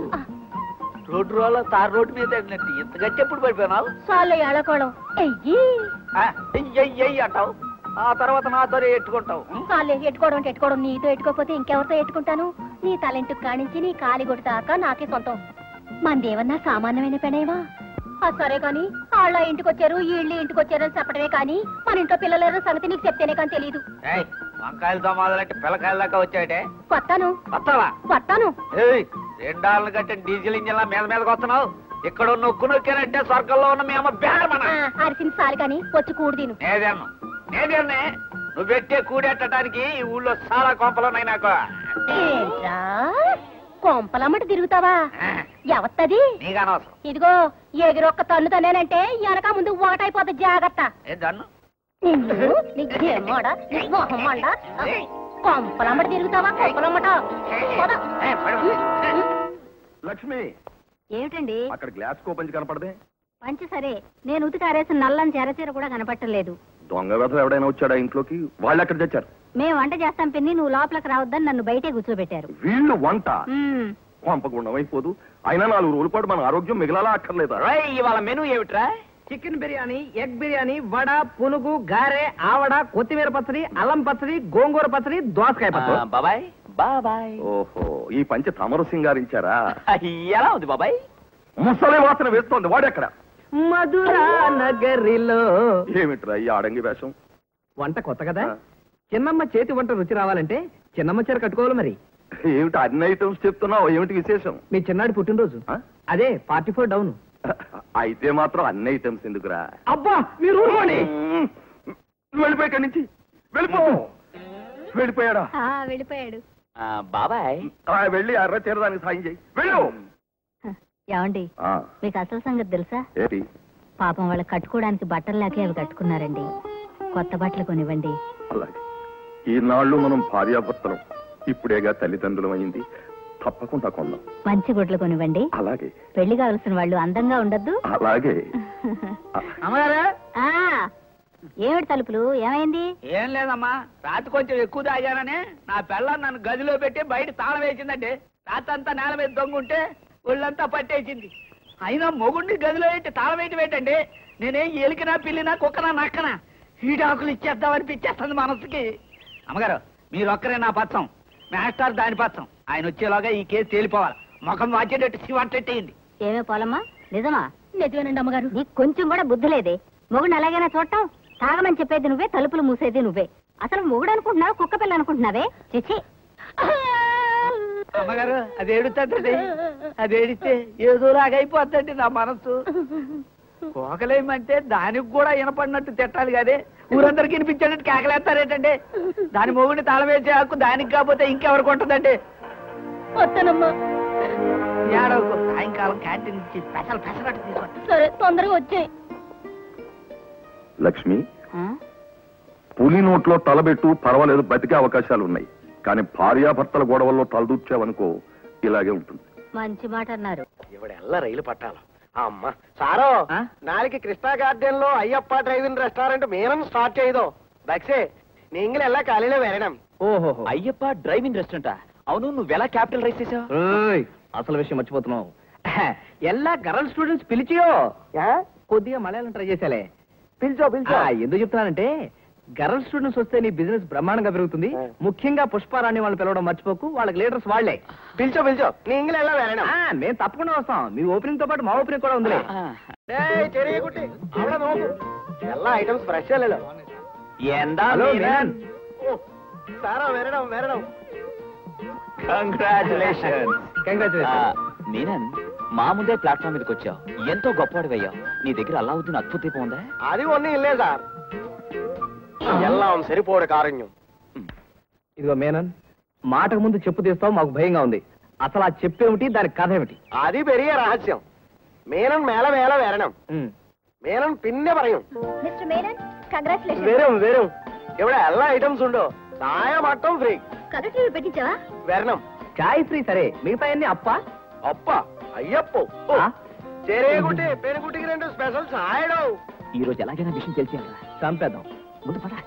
[SPEAKER 7] రోడ్డు రోల తార్ రోడ్డు మీద వెళ్ళినట్టు ఇంత గట్టి ఎప్పుడు పడిపోయినావు
[SPEAKER 6] చాలు ఏళకోళం ఎయ్యి
[SPEAKER 7] ఆ, ఎయ్ ఎయ్ ఎయ్ అంటావు ఆ తర్వాత నాతో ఎట్టుకుంటావు
[SPEAKER 6] చాలే ఎట్టుకోవడం అంటే ఎట్టుకోవడం నీతో ఎట్టుకోకపోతే ఇంకెవరితో ఎట్టుకుంటాను నీ తలెంటుకు కానించి నీ కాలి కొడి దాకా నాకే సొంతం మందేమన్నా సామాన్యమైన పెనేవా ఆ సరే కాని వాళ్ళ ఇంటికి వచ్చారు వీళ్ళు ఇంటికి వచ్చారని చెప్పడమే కానీ మన ఇంట్లో పిల్లల సంగతి నీకు చెప్తేనే కానీ తెలియదు
[SPEAKER 7] ఏయ్ వంకాయలతో మొదలంటే పిల్లకాయల దాకా వచ్చాడే
[SPEAKER 6] కొత్తాను
[SPEAKER 7] వస్తావా
[SPEAKER 6] కొత్తాను
[SPEAKER 7] ఏయ్ రెండాళ్ళ కంటే డీజిల్ ఇంజిన్ మీద మీదకి వస్తున్నావు ఇక్కడ నొక్కు నొక్కానంటే స్వర్గంలో ఉన్న మేము బేడమన
[SPEAKER 6] ఆ, అరిసిన సారి కానీ వచ్చి కూడు తిను
[SPEAKER 7] నేదేను నేదేనే నువ్వు పెట్టే కూడెట్టడానికి ఈ ఊళ్ళో చాలా కొంపలున్నాయి నాకు
[SPEAKER 6] ఏంట్రా కొంపలమ్మట తిరుగుతావా ఎవత్తది
[SPEAKER 7] నీకు అనవసరం
[SPEAKER 6] ఇదిగో ఎగిరొక్క తన్ను తనేనంటే వెనక ముందు ఒకటైపోతుంది జాగ్రత్త
[SPEAKER 7] ఏ దన్ను
[SPEAKER 6] నిన్ను నీకు ఏమోడ నీ మొహం మండ కొంపలమ్మట తిరుగుతావా కొంపలమ్మట పద.
[SPEAKER 7] ఏ, పడు.
[SPEAKER 5] లక్ష్మి
[SPEAKER 6] ఏమిటండి
[SPEAKER 5] అక్కడ గ్లాస్ కోపంచి కనపడదే
[SPEAKER 6] మంచి సరే నేను ఉతికారేసిన నల్లని చెరచీర కూడా కనపట్టలేదు
[SPEAKER 5] దొంగ వెధ ఎవడైనా వచ్చాడా ఇంట్లోకి వాళ్ళు ఎక్కడ తెచ్చారు
[SPEAKER 6] మేము వంట చేస్తాం పిన్ని నువ్వు లోపలికి రావద్దని నన్ను బయటే కూర్చోబెట్టారు
[SPEAKER 5] వీళ్ళు వంట
[SPEAKER 6] మ్మ్.
[SPEAKER 5] పంపకుండా అయిపోదు అయినా నాలుగు రోజుల పాటు మన ఆరోగ్యం మిగలాలా అక్కర్లేదా
[SPEAKER 7] రేయ్, ఇవాళ మెనూ ఏమిట్రా
[SPEAKER 4] చికెన్ బిర్యానీ ఎగ్ బిర్యానీ వడ పునుగు గారె ఆవడ కొత్తిమీర పచ్చడి అల్లం పచ్చడి గోంగూర పచ్చడి దోసకాయ పచ్చడి
[SPEAKER 7] బాబాయ్ బాబాయ్
[SPEAKER 5] ఓహో ఈ పంచి తమరు సింగారించారా
[SPEAKER 7] ఎలా ఉంది బాబాయ్
[SPEAKER 5] ముసలి వాసన వేస్తోంది వాడెక్కడ
[SPEAKER 4] మధురా నగరిలో
[SPEAKER 5] ఏమిట్రా ఈ ఆడంగి వేషం
[SPEAKER 4] వంట కొత్త కదా
[SPEAKER 5] ఆ.
[SPEAKER 4] చిన్నమ్మ చేతి వంట రుచి రావాలంటే చిన్నమ్మ చీర కట్టుకోవాలి మరి
[SPEAKER 5] ఏమిటి అన్ని ఐటమ్స్ చెప్తున్నావు ఏమిటి విశేషం
[SPEAKER 4] మీ చిన్నాడి పుట్టినరోజు
[SPEAKER 5] ఆ?
[SPEAKER 4] అదే పార్టీ ఫోర్ డౌన్
[SPEAKER 5] అయితే మాత్రం అన్ని ఐటమ్స్ ఎందుకురా
[SPEAKER 4] అబ్బా మీరు ఊరుకోండి
[SPEAKER 5] వెళ్ళిపోయి ఇక్కడి నుంచి వెళ్ళిపో వెళ్ళిపోయాడా
[SPEAKER 6] ఆ, వెళ్ళిపోయాడు
[SPEAKER 7] బాబాయ్
[SPEAKER 5] ఆ, వెళ్ళి అర్ర చేరడానికి సాయం చేయి వెళ్ళు
[SPEAKER 6] ఏమండి
[SPEAKER 5] ఆ,
[SPEAKER 6] మీకు అసలు సంగతి తెలుసా
[SPEAKER 5] ఏంటి
[SPEAKER 6] పాపం వాళ్ళ కట్టుకోవడానికి బట్టలు లేకే అవి కట్టుకున్నారండి కొత్త బట్టలు కొనివ్వండి
[SPEAKER 5] అలాగే ఈనాళ్ళు మనం భార్యాభర్తలం ఇప్పుడేగా తల్లిదండ్రులం అయింది తప్పకుండా కొందాం
[SPEAKER 6] మంచి గుడ్లు కొనివ్వండి
[SPEAKER 5] అలాగే
[SPEAKER 6] పెళ్లి కావలసిన వాళ్ళు అందంగా ఉండద్దు
[SPEAKER 5] అలాగే
[SPEAKER 4] అమ్మగారా
[SPEAKER 6] ఆ ఏమిటి తలుపులు ఏమైంది
[SPEAKER 7] ఏం లేదమ్మా రాత్రి కొంచెం ఎక్కువ తాగానని నా పిల్లని నన్ను గదిలో పెట్టి బయట తాళం వేసిందండి రాత్రంతా నేల మీద దొంగుంటే ఒళ్ళంతా పట్టేసింది అయినా మొగుడిని గదిలో పెట్టి తాళం వేయటం ఏంటండి నేనేం ఎలికినా పిల్లినా కుక్కనా నక్కనా ఈడాకులు ఇచ్చేద్దామనిపించేస్తుంది మనసుకి అమ్మగారు మీరు ఒక్కరే నా పచ్చం మాస్టర్ దాని పచ్చం ఆయన వచ్చేలాగా ఈ కేసు తేలిపోవాలి ముఖం వాచేటట్టు శివట్టేయండి
[SPEAKER 6] ఏమే పోలమ్మా నిజమా నిజమేనండి అమ్మగారు నీకు కొంచెం కూడా బుద్ధి లేదే మొగుడు అలాగైనా చూడటం తాగమని చెప్పేది నువ్వే తలుపులు మూసేది నువ్వే అసలు మొగుడు అనుకుంటున్నావు కుక్క పిల్ల అనుకుంటున్నావే చిచి
[SPEAKER 7] అమ్మగారు అది ఏడుతుందండి అది ఏడితే ఏదోలాగా అయిపోద్దండి నా మనసు కోకలేమంటే దానికి కూడా వినపడినట్టు తిట్టాలి కదే ఊరందరికి వినిపించేటట్టు కేకలేస్తారేటండి దాని మొగుడిని తాళవేసే హక్కు దానికి కాకపోతే ఇంకెవరికి ఉంటుందండి
[SPEAKER 6] వస్తానమ్మా
[SPEAKER 7] ఏడవకు సాయంకాలం క్యాంటీన్ నుంచి స్పెషల్ పెసరట్టు తీసుకొస్తా
[SPEAKER 6] సరే తొందరగా వచ్చాయి
[SPEAKER 5] లక్ష్మి పులి నోట్లో తలబెట్టు పర్వాలేదు బతికే అవకాశాలు ఉన్నాయి కానీ భార్యాభర్తల గొడవల్లో తలదూర్చావనుకో ఇలాగే ఉంటుంది
[SPEAKER 6] మంచి మాట అన్నారు
[SPEAKER 3] ఇవిడెల్ల రైలు పట్టాలి అమ్మ సారో నాలుగు కృష్ణా గార్డెన్ లో అయ్యప్ప డ్రైవింగ్ రెస్టారెంట్ మీరం స్టార్ట్ చేయదు പക്ഷേ നിങ്ങളെല്ലാം കാലയിലെ വരണം
[SPEAKER 1] ఓహో
[SPEAKER 2] అయ్యప్ప డ్రైవింగ్ రెస్టారెంటా అవును నువ్వెలా క్యాపిటల్ రైస్ చేసావు
[SPEAKER 1] ఓయ్, అసలు విషయం మర్చిపోతున్నావు ఎల్లా గర్ల్ స్టూడెంట్స్ పిలిచియో కొద్దిగా మలయాళం ట్రై చేసాలే
[SPEAKER 3] పిలిచో
[SPEAKER 1] ఆ, ఎందుకు చెప్తున్నానంటే గర్ల్ స్టూడెంట్స్ వస్తే నీ బిజినెస్ బ్రహ్మాండంగా పెరుగుతుంది ముఖ్యంగా పుష్పారాణి వాళ్ళని పిలవడం మర్చిపోకు వాళ్ళకి లీడర్స్ వాళ్ళే
[SPEAKER 3] పిలిచో పిలిచో నిങ്ങളെല്ലാം വരണം
[SPEAKER 1] ఆ, మేము తప్పకుండా వస్తాం మీ ఓపెనింగ్ తో పాటు మా ఓపెనింగ్ కూడా ఉందిలే
[SPEAKER 3] ഏയ് ചെറിയ കുട്ടി അവിടെ നോക്കൂ എല്ലാ ഐറ്റംസ് ഫ്രഷ് അല്ലല്ലോ
[SPEAKER 2] ఎందా
[SPEAKER 1] హలో మీనన్
[SPEAKER 3] ഓ, സാറാ വരണം വരണം
[SPEAKER 2] కంగ్రాచులేషన్
[SPEAKER 1] కంగ్రాచులేషన్
[SPEAKER 2] మీనన్ మా ముందే ప్లాట్ఫామ్ మీదకి వచ్చావు ఎంతో గొప్పవాడు అయ్యావు నీ దగ్గర అల్లావుద్దీన్ అద్భుత దీపం ఉందా
[SPEAKER 3] అది ఒన్నీ ఇల్లే సార్ ఎల్లాం సరిపోడు కారణ్యం
[SPEAKER 1] ఇదిగో మేనన్ మాటకు ముందు చెప్పు తీస్తావు మాకు భయంగా ఉంది అసలు ఆ చెప్పేమిటి దాని కథ ఏమిటి
[SPEAKER 3] అది పెరిగే రహస్యం మేనన్ మేళ మేళ വരണം
[SPEAKER 1] ఉమ్.
[SPEAKER 3] మేనన్ പിന്നെ പറയും
[SPEAKER 6] మిస్టర్ మేనన్ కంగ్రాచులేషన్
[SPEAKER 3] വരും വരും ഇവിടെ എല്ലാ ഐറ്റംസ് ഉണ്ടോ ചായ മട്ടം ഫ്രീ
[SPEAKER 6] కలర్ టీవీ పెట్టించావా
[SPEAKER 3] വരണം
[SPEAKER 1] చాయ్ ఫ్రీ సరే మిగతా అన్ని అప్ప
[SPEAKER 3] അപ്പ അയ്യപ്പോ ഓ,
[SPEAKER 1] ఆ?
[SPEAKER 3] ചെറിയ കുട്ടി പെൺകുട്ടിക്ക് രണ്ട് സ്പെഷ്യൽ ചായടോ
[SPEAKER 2] ఈ రోజు ఎలాగైనా విషయం తెలిసేయాలరా
[SPEAKER 1] చంపేద్దాం
[SPEAKER 2] ముందు పద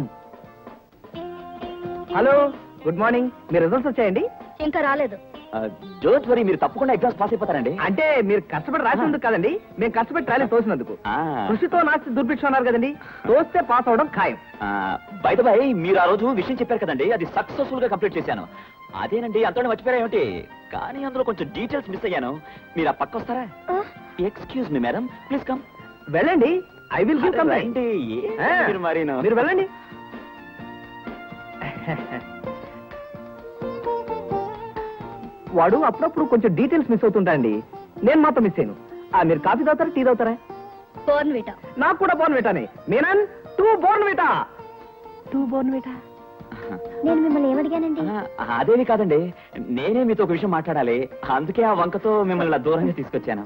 [SPEAKER 1] హలో గుడ్ మార్నింగ్ మీ రిజల్ట్స్ వచ్చాయండి
[SPEAKER 6] ఇంకా రాలేదు
[SPEAKER 2] డోంట్ వరీ మీరు తప్పకుండా ఎగ్జామ్స్ పాస్ అయిపోతారండి
[SPEAKER 1] అంటే మీరు కష్టపడి రాసినందుకు కదండి మేము కష్టపడి ట్రాలీ తోసినందుకు
[SPEAKER 2] ఆ.
[SPEAKER 1] కృషితో నాస్తి దుర్భిక్ష అన్నారు కదండి తోస్తే పాస్ అవడం ఖాయం
[SPEAKER 2] బై బై మీరు ఆ రోజు విషయం చెప్పారు కదండి అది సక్సెస్ఫుల్ గా కంప్లీట్ చేశాను అదేనండి అంతలో మర్చిపోయారా ఏమిటి కానీ అందులో కొంచెం డీటెయిల్స్ మిస్ అయ్యాను మీరు ఆ పక్క వస్తారా excuse me madam please come
[SPEAKER 1] వెళ్ళండి ఐ విల్ గివ్ కంప్లైంట్
[SPEAKER 2] మీరు మరి
[SPEAKER 1] మీరు వెళ్ళండి వాడు అప్పుడప్పుడు కొంచెం డీటెయిల్స్ మిస్ అవుతుంటాయండి నేను మాత్రం మిస్ అయ్యాను ఆ మీరు కాఫీ తాగుతారా టీ తాగుతారా
[SPEAKER 6] బోర్న్ విటా
[SPEAKER 1] నాకు కూడా బోర్న్ విటానే Menon too Bournvita too Bournvita
[SPEAKER 6] నేను మిమ్మల్ని ఏమడిగానండి
[SPEAKER 2] అదేమి కాదండి నేనే మీతో ఒక విషయం మాట్లాడాలి అందుకే ఆ వంకతో మిమ్మల్ని ఇలా దూరంగా తీసుకొచ్చాను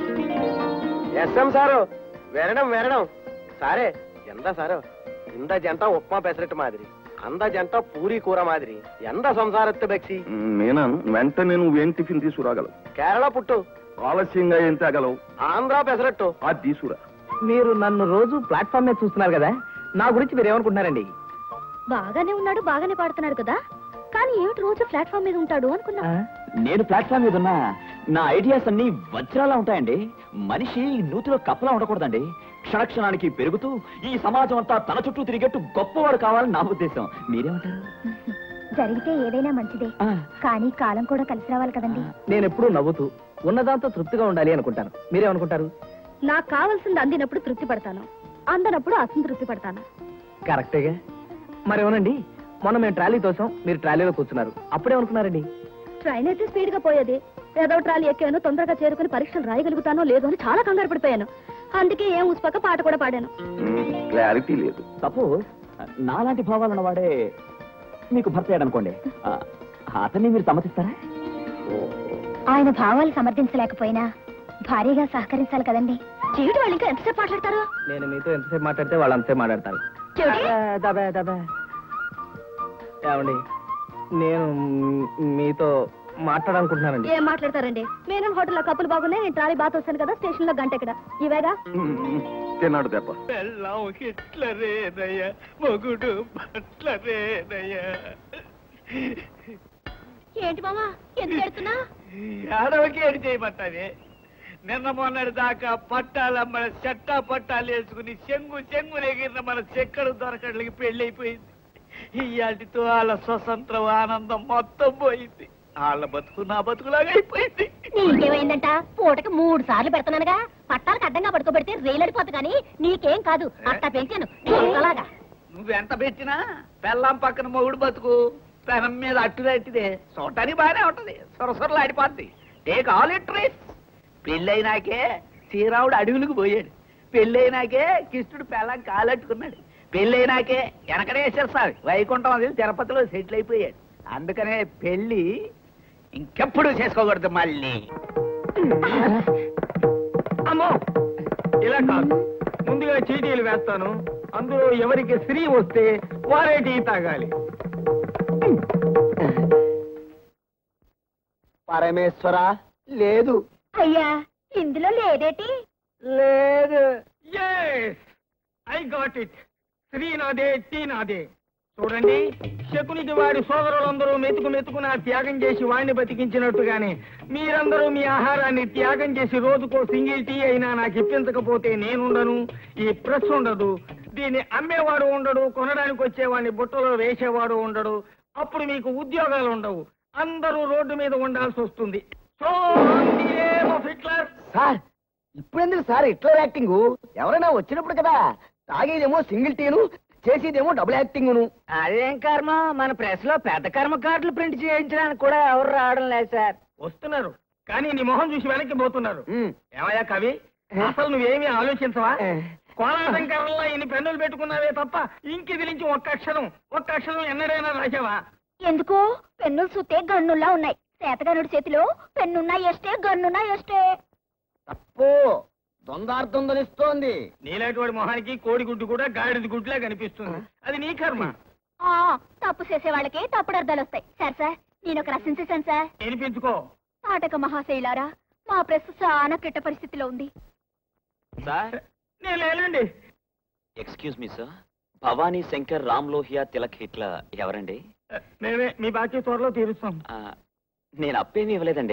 [SPEAKER 3] ఎస్ ఎం సారు వരണം వരണം సారే ఎంత సారు ఇంద జంట ఉప్మా పెసరట్టు మాదిరి అంద జంట పూరి కూర మాదిరి ఎంత సంసారత్తు బెక్సి
[SPEAKER 5] మీనా వెంటనే నువ్వేం టిఫిన్ తీసుకురాగలవు
[SPEAKER 3] కేరళ పుట్టు
[SPEAKER 5] ఆలస్యంగా ఏం తేగలవు
[SPEAKER 3] ఆంధ్ర పెసరట్టు
[SPEAKER 5] అది తీసుకురా
[SPEAKER 1] మీరు నన్ను రోజు ప్లాట్ఫామ్ మీద చూస్తున్నారు కదా నా గురించి మీరు ఏమనుకుంటున్నారండి
[SPEAKER 6] బాగానే ఉన్నాడు బాగానే పాడుతున్నాడు కదా కానీ ఏమిటి రోజు ప్లాట్ఫామ్ మీద ఉంటాడు అనుకున్నా
[SPEAKER 1] ఆ?
[SPEAKER 2] నేను ప్లాట్ఫామ్ మీద ఉన్నా నా ఐడియాస్ అన్ని వజ్రాలా ఉంటాయండి మనిషి నూతిలో కప్పలా ఉండకూడదండి క్షణక్షణానికి పెరుగుతూ ఈ సమాజం అంతా తన చుట్టూ తిరిగేట్టు గొప్పవాడు కావాలని నా ఉద్దేశం మీరేమంటారు
[SPEAKER 6] జరిగితే ఏదైనా మంచిదే
[SPEAKER 2] ఆ,
[SPEAKER 6] కానీ కాలం కూడా కలిసి రావాలి కదండి
[SPEAKER 1] నేను ఎప్పుడూ నవ్వుతూ ఉన్నదాంతో తృప్తిగా ఉండాలి అనుకుంటాను మీరేమనుకుంటారు
[SPEAKER 6] నాకు కావాల్సింది అందినప్పుడు తృప్తి పడతాను అందనప్పుడు అసంతృప్తి పడతాను
[SPEAKER 1] కరెక్టేగా మరేమోనండి మొన్న మేము ట్రాలీ తోసాం మీరు ట్రాలీలో కూర్చున్నారు అప్పుడేమనుకున్నారండి
[SPEAKER 6] ట్రైన్ అయితే స్పీడ్ గా పోయేది ఏదో ట్రాలీ ఎక్కాను తొందరగా చేరుకుని పరీక్షలు రాయగలుగుతానో లేదో అని చాలా కంగారు పడిపోయాను అందుకే ఏం ఉసుపక్క పాట కూడా పాడాను
[SPEAKER 5] క్లారిటీ లేదు
[SPEAKER 2] సపోజ్ నాలాంటి భావాలు ఉన్నవాడే మీకు భర్త అయ్యాడు అనుకోండి ఆ, అతన్ని మీరు సమ్మతిస్తారా
[SPEAKER 6] ఆయన భావాలు సమర్థించలేకపోయినా భారీగా సహకరించాలి కదండి చెవిటి వాళ్ళు ఇంకా ఎంతసేపు మాట్లాడతారు
[SPEAKER 1] నేను మీతో ఎంతసేపు మాట్లాడితే వాళ్ళు అంతసేపు మాట్లాడతారు
[SPEAKER 6] చెవిటి
[SPEAKER 1] దబే, దబే. ఏమండి నేను మ్- మీతో మాట్లాడాలనుకుంటున్నానండి
[SPEAKER 6] ఏం మాట్లాడతారండి మేనం హోటల్లో కప్పులు బాగున్నాయి నేను ట్రాలీ బాత్ వస్తాను కదా స్టేషన్ లో గంట ఇక్కడ ఇవేగా
[SPEAKER 5] తిన్నాడు దెబ్బ
[SPEAKER 8] బెల్లం హిట్లరేనయ్య మొగుడు బట్లరేనయ్య
[SPEAKER 6] ఏంటి మామా ఎందుకు ఎడుతున్నా
[SPEAKER 8] ఆడవకి ఏడు చేయమంటావే నిన్న మొన్నటి దాకా పట్టాలమ్మల చెట్టా పట్టాలు వేసుకుని చెంగు చెంగు ఎగిరిన మన చెక్కడు దొరకట్లకి పెళ్ళైపోయింది ఇయాటితో వాళ్ళ స్వతంత్రం ఆనందం మొత్తం పోయింది వాళ్ళ బతుకు నా బతుకులాగా అయిపోయింది
[SPEAKER 6] నీకేమైందంట పూటకి మూడు సార్లు పెడుతున్నానుగా పట్టాలకు అడ్డంగా పడుకోబెడితే రైలు అడిపోతుంది కానీ నీకేం కాదు అట్టా పెంచాను అలాగా
[SPEAKER 8] నువ్వెంత పెట్టినా పెళ్ళాం పక్కన మొగుడు బతుకు పెనం మీద అట్టుదట్టిదే చూడటానికి బాగానే ఉంటది సొరసొరలు ఆడిపోద్ది టేక్ ఆల్ ఇట్ రైస్ పెళ్ళైనాకే శ్రీరాముడు అడవులకు పోయాడు పెళ్ళైనాకే కృష్ణుడు పెళ్ళం కాలట్టుకున్నాడు పెళ్ళైనాకే వెనకనేశ్వర స్వామి వైకుంఠం అది తిరుపతిలో సెటిల్ అయిపోయాడు అందుకనే పెళ్ళి ఇంకెప్పుడు చేసుకోకూడదు మళ్ళీ
[SPEAKER 1] అమ్మో ఇలా కాదు ముందుగా చీటీలు వేస్తాను అందులో ఎవరికి స్త్రీ వస్తే వారే టీ తాగాలి
[SPEAKER 3] పరమేశ్వర లేదు
[SPEAKER 6] అయ్యా ఇందులో లేదేటి
[SPEAKER 3] లేదు
[SPEAKER 1] ఐ గాట్ ఇట్
[SPEAKER 9] శ్రీనాథే టీనాథే చూడండి శకునికి వారి సోదరులందరూ మెతుకు మెతుకున త్యాగం చేసి వాడిని బతికించినట్టుగానే మీరందరూ మీ ఆహారాన్ని త్యాగం చేసి రోజుకో సింగిల్ టీ అయినా నాకు ఇప్పించకపోతే నేనుండను ఈ ప్రెస్ ఉండదు దీన్ని అమ్మేవాడు ఉండడు కొనడానికి వచ్చేవాడిని బుట్టలో వేసేవాడు ఉండడు అప్పుడు మీకు ఉద్యోగాలు ఉండవు అందరూ రోడ్డు మీద ఉండాల్సి వస్తుంది సో హిట్లర్
[SPEAKER 1] సార్ ఇప్పుడెందుకు సార్ ఇట్లా యాక్టింగ్ ఎవరైనా వచ్చినప్పుడు కదా తాగేదేమో సింగిల్ టీను చేసేదేమో డబుల్ యాక్టింగ్
[SPEAKER 4] అదేం కర్మ మన ప్రెస్ లో పెద్ద కర్మ కార్డులు ప్రింట్ చేయించడానికి కూడా ఎవరు రావడం లేదు సార్
[SPEAKER 9] వస్తున్నారు కానీ నీ మొహం చూసి వెనక్కి పోతున్నారు ఏమయ్యా కవి అసలు నువ్వేమీ ఆలోచించవా కోలాటంకరంలో ఇన్ని పెన్నులు పెట్టుకున్నావే తప్ప ఇంకిది నుంచి ఒక్క అక్షరం ఒక్క అక్షరం ఎన్నడైనా రాసావా
[SPEAKER 6] ఎందుకు పెన్నులు సుత్తే గన్నుల్లా ఉన్నాయి సేతగనుడి చేతిలో పెన్నున్నా ఎస్టే గన్నున్నా ఎస్టే
[SPEAKER 1] తప్పు దొందార్థం ధనిస్తోంది
[SPEAKER 9] నీలాంటి వాడి మొహానికి కోడి గుడ్డు కూడా గాడిద గుడ్లా కనిపిస్తుంది అది నీ కర్మ
[SPEAKER 6] ఆ తప్పు చేసే వాళ్ళకి తప్పుడు అర్థాలు వస్తాయి సార్ సార్ నేను ఒక రసం చేశాను సార్
[SPEAKER 9] వినిపించుకో
[SPEAKER 6] నాటక మహాశైలారా మా ప్రెస్ చాలా కిట్ట పరిస్థితిలో ఉంది
[SPEAKER 2] సార్
[SPEAKER 9] నేను లేనండి
[SPEAKER 2] excuse me sir Bhavani Shankar Ram Lohia Tilak Hitler ఎవరండి
[SPEAKER 9] మేమే మీ బాకీ త్వరలో తీరుస్తాం
[SPEAKER 2] ఆ, నేను అప్పేమీ ఇవ్వలేదండి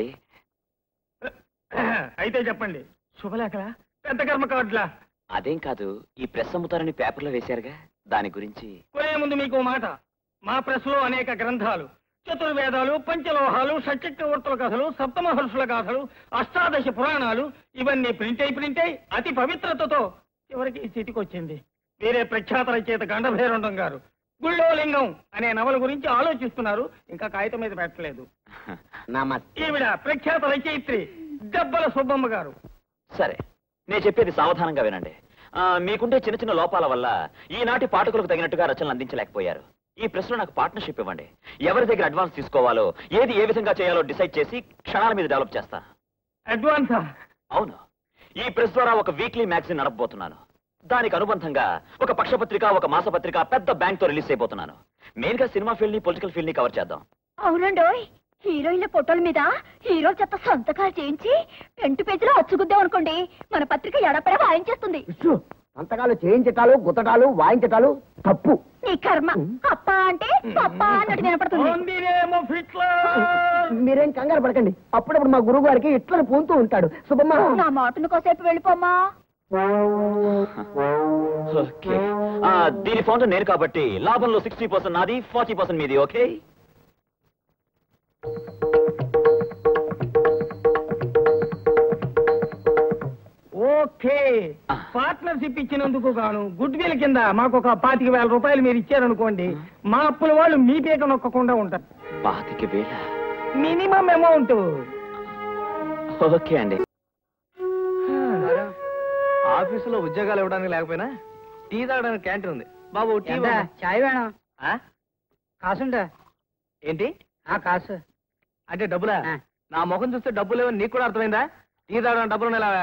[SPEAKER 9] అయితే చెప్పండి శుభలేఖలా పెద్ద కర్మ కార్డులా
[SPEAKER 2] అదేం కాదు ఈ ప్రెస్ అమ్ముతారని పేపర్లో వేశారుగా దాని గురించి
[SPEAKER 9] కొనే ముందు మీకు మాట మా ప్రెస్ లో అనేక గ్రంథాలు చతుర్వేదాలు పంచలోహాలు షట్చక్రవర్తుల కథలు సప్తమహర్షుల గాథలు అష్టాదశ పురాణాలు ఇవన్నీ ప్రింట్ అయి ప్రింట్ అయి అతి పవిత్రతతో చివరికి ఈ స్థితికి వచ్చింది వీరే ప్రఖ్యాత రచయిత గండభైరండం గారు గుళ్ళో లింగం అనే నవల గురించి ఆలోచిస్తున్నారు ఇంకా కాగితం మీద పెట్టలేదు
[SPEAKER 1] నమస్తే
[SPEAKER 9] ఈవిడ ప్రఖ్యాత రచయిత్రి గబ్బల సుబ్బమ్మ గారు
[SPEAKER 2] సరే నేను చెప్పేది సావధానంగా వినండి ఆ, మీకుండే చిన్న చిన్న లోపాల వల్ల ఈనాటి పాఠకులకు తగినట్టుగా రచనలు అందించలేకపోయారు ఈ ప్రశ్న నాకు పార్ట్నర్షిప్ ఇవ్వండి ఎవరి దగ్గర అడ్వాన్స్ తీసుకోవాలో ఏది ఏ విధంగా చేయాలో డిసైడ్ చేసి క్షణాల మీద డెవలప్ చేస్తా
[SPEAKER 9] అడ్వాన్సా
[SPEAKER 2] అవును ఈ ప్రెస్ ద్వారా ఒక వీక్లీ మ్యాగజైన్ నడపబోతున్నాను దానికి అనుబంధంగా ఒక పక్షపత్రిక ఒక మాసపత్రిక పెద్ద బ్యాంక్ తో రిలీజ్ అయిపోతున్నాను మెయిన్ గా సినిమా ఫీల్డ్ ని పొలిటికల్ ఫీల్డ్ ని కవర్ చేద్దాం
[SPEAKER 6] అవునండోయ్ హీరోయిన్ల ఫోటోల మీద హీరో చెత్త సంతకాలు చేయించి ఫ్రంట్ పేజీలో అచ్చుగుద్దాం అనుకోండి మన పత్రిక ఎడపడ వాయించేస్తుంది
[SPEAKER 1] సంతకాలు చేయించటాలు గుత్తటాలు వాయించటాలు తప్పు
[SPEAKER 6] నీ కర్మ అప్ప అంటే పప్ప అన్నట్టు వినపడుతుంది
[SPEAKER 9] ఓందినేమో ఫిట్లర్
[SPEAKER 1] మీరేం కంగారు పడకండి అప్పుడప్పుడు మా గురువు గారికి ఇట్లా పూంతూ ఉంటాడు శుభమ్మ
[SPEAKER 6] నా మాటను కోసేపు వెళ్ళిపోమ్మా
[SPEAKER 2] ఓకే ఆ, దీని ఫౌండర్ నేను కాబట్టి లాభంలో సిక్స్టీ పర్సెంట్ నాది ఫార్టీ పర్సెంట్ మీది ఓకే
[SPEAKER 9] ఓకే పార్ట్నర్షిప్ ఇచ్చినందుకు గాను గుడ్ విల్ కింద మాకు ఒక పాతిక వేల రూపాయలు మీరు ఇచ్చారనుకోండి మా అప్పుల వాళ్ళు మీ పీక నొక్కకుండా ఉంటారు
[SPEAKER 2] పాతిక వేల
[SPEAKER 9] మినిమం అమౌంట్
[SPEAKER 2] ఓకే అండి
[SPEAKER 1] ఆఫీసులో ఉద్యోగాలు ఇవ్వడానికి లేకపోయినా టీ తాగడానికి క్యాంటీన్ ఉంది బాబు టీ
[SPEAKER 4] ఏంటా?
[SPEAKER 1] బాబు.
[SPEAKER 4] చాయ్ వేణం
[SPEAKER 1] ఆ?
[SPEAKER 4] కాసుంటా
[SPEAKER 1] ఏంటి
[SPEAKER 4] ఆ కాసు
[SPEAKER 1] అంటే డబ్బులా
[SPEAKER 4] ఆ.
[SPEAKER 1] నా ముఖం చూస్తే డబ్బులు లేవని నీకు కూడా అర్థమైందా టీ తాగడానికి డబ్బులు ఉన్నాయి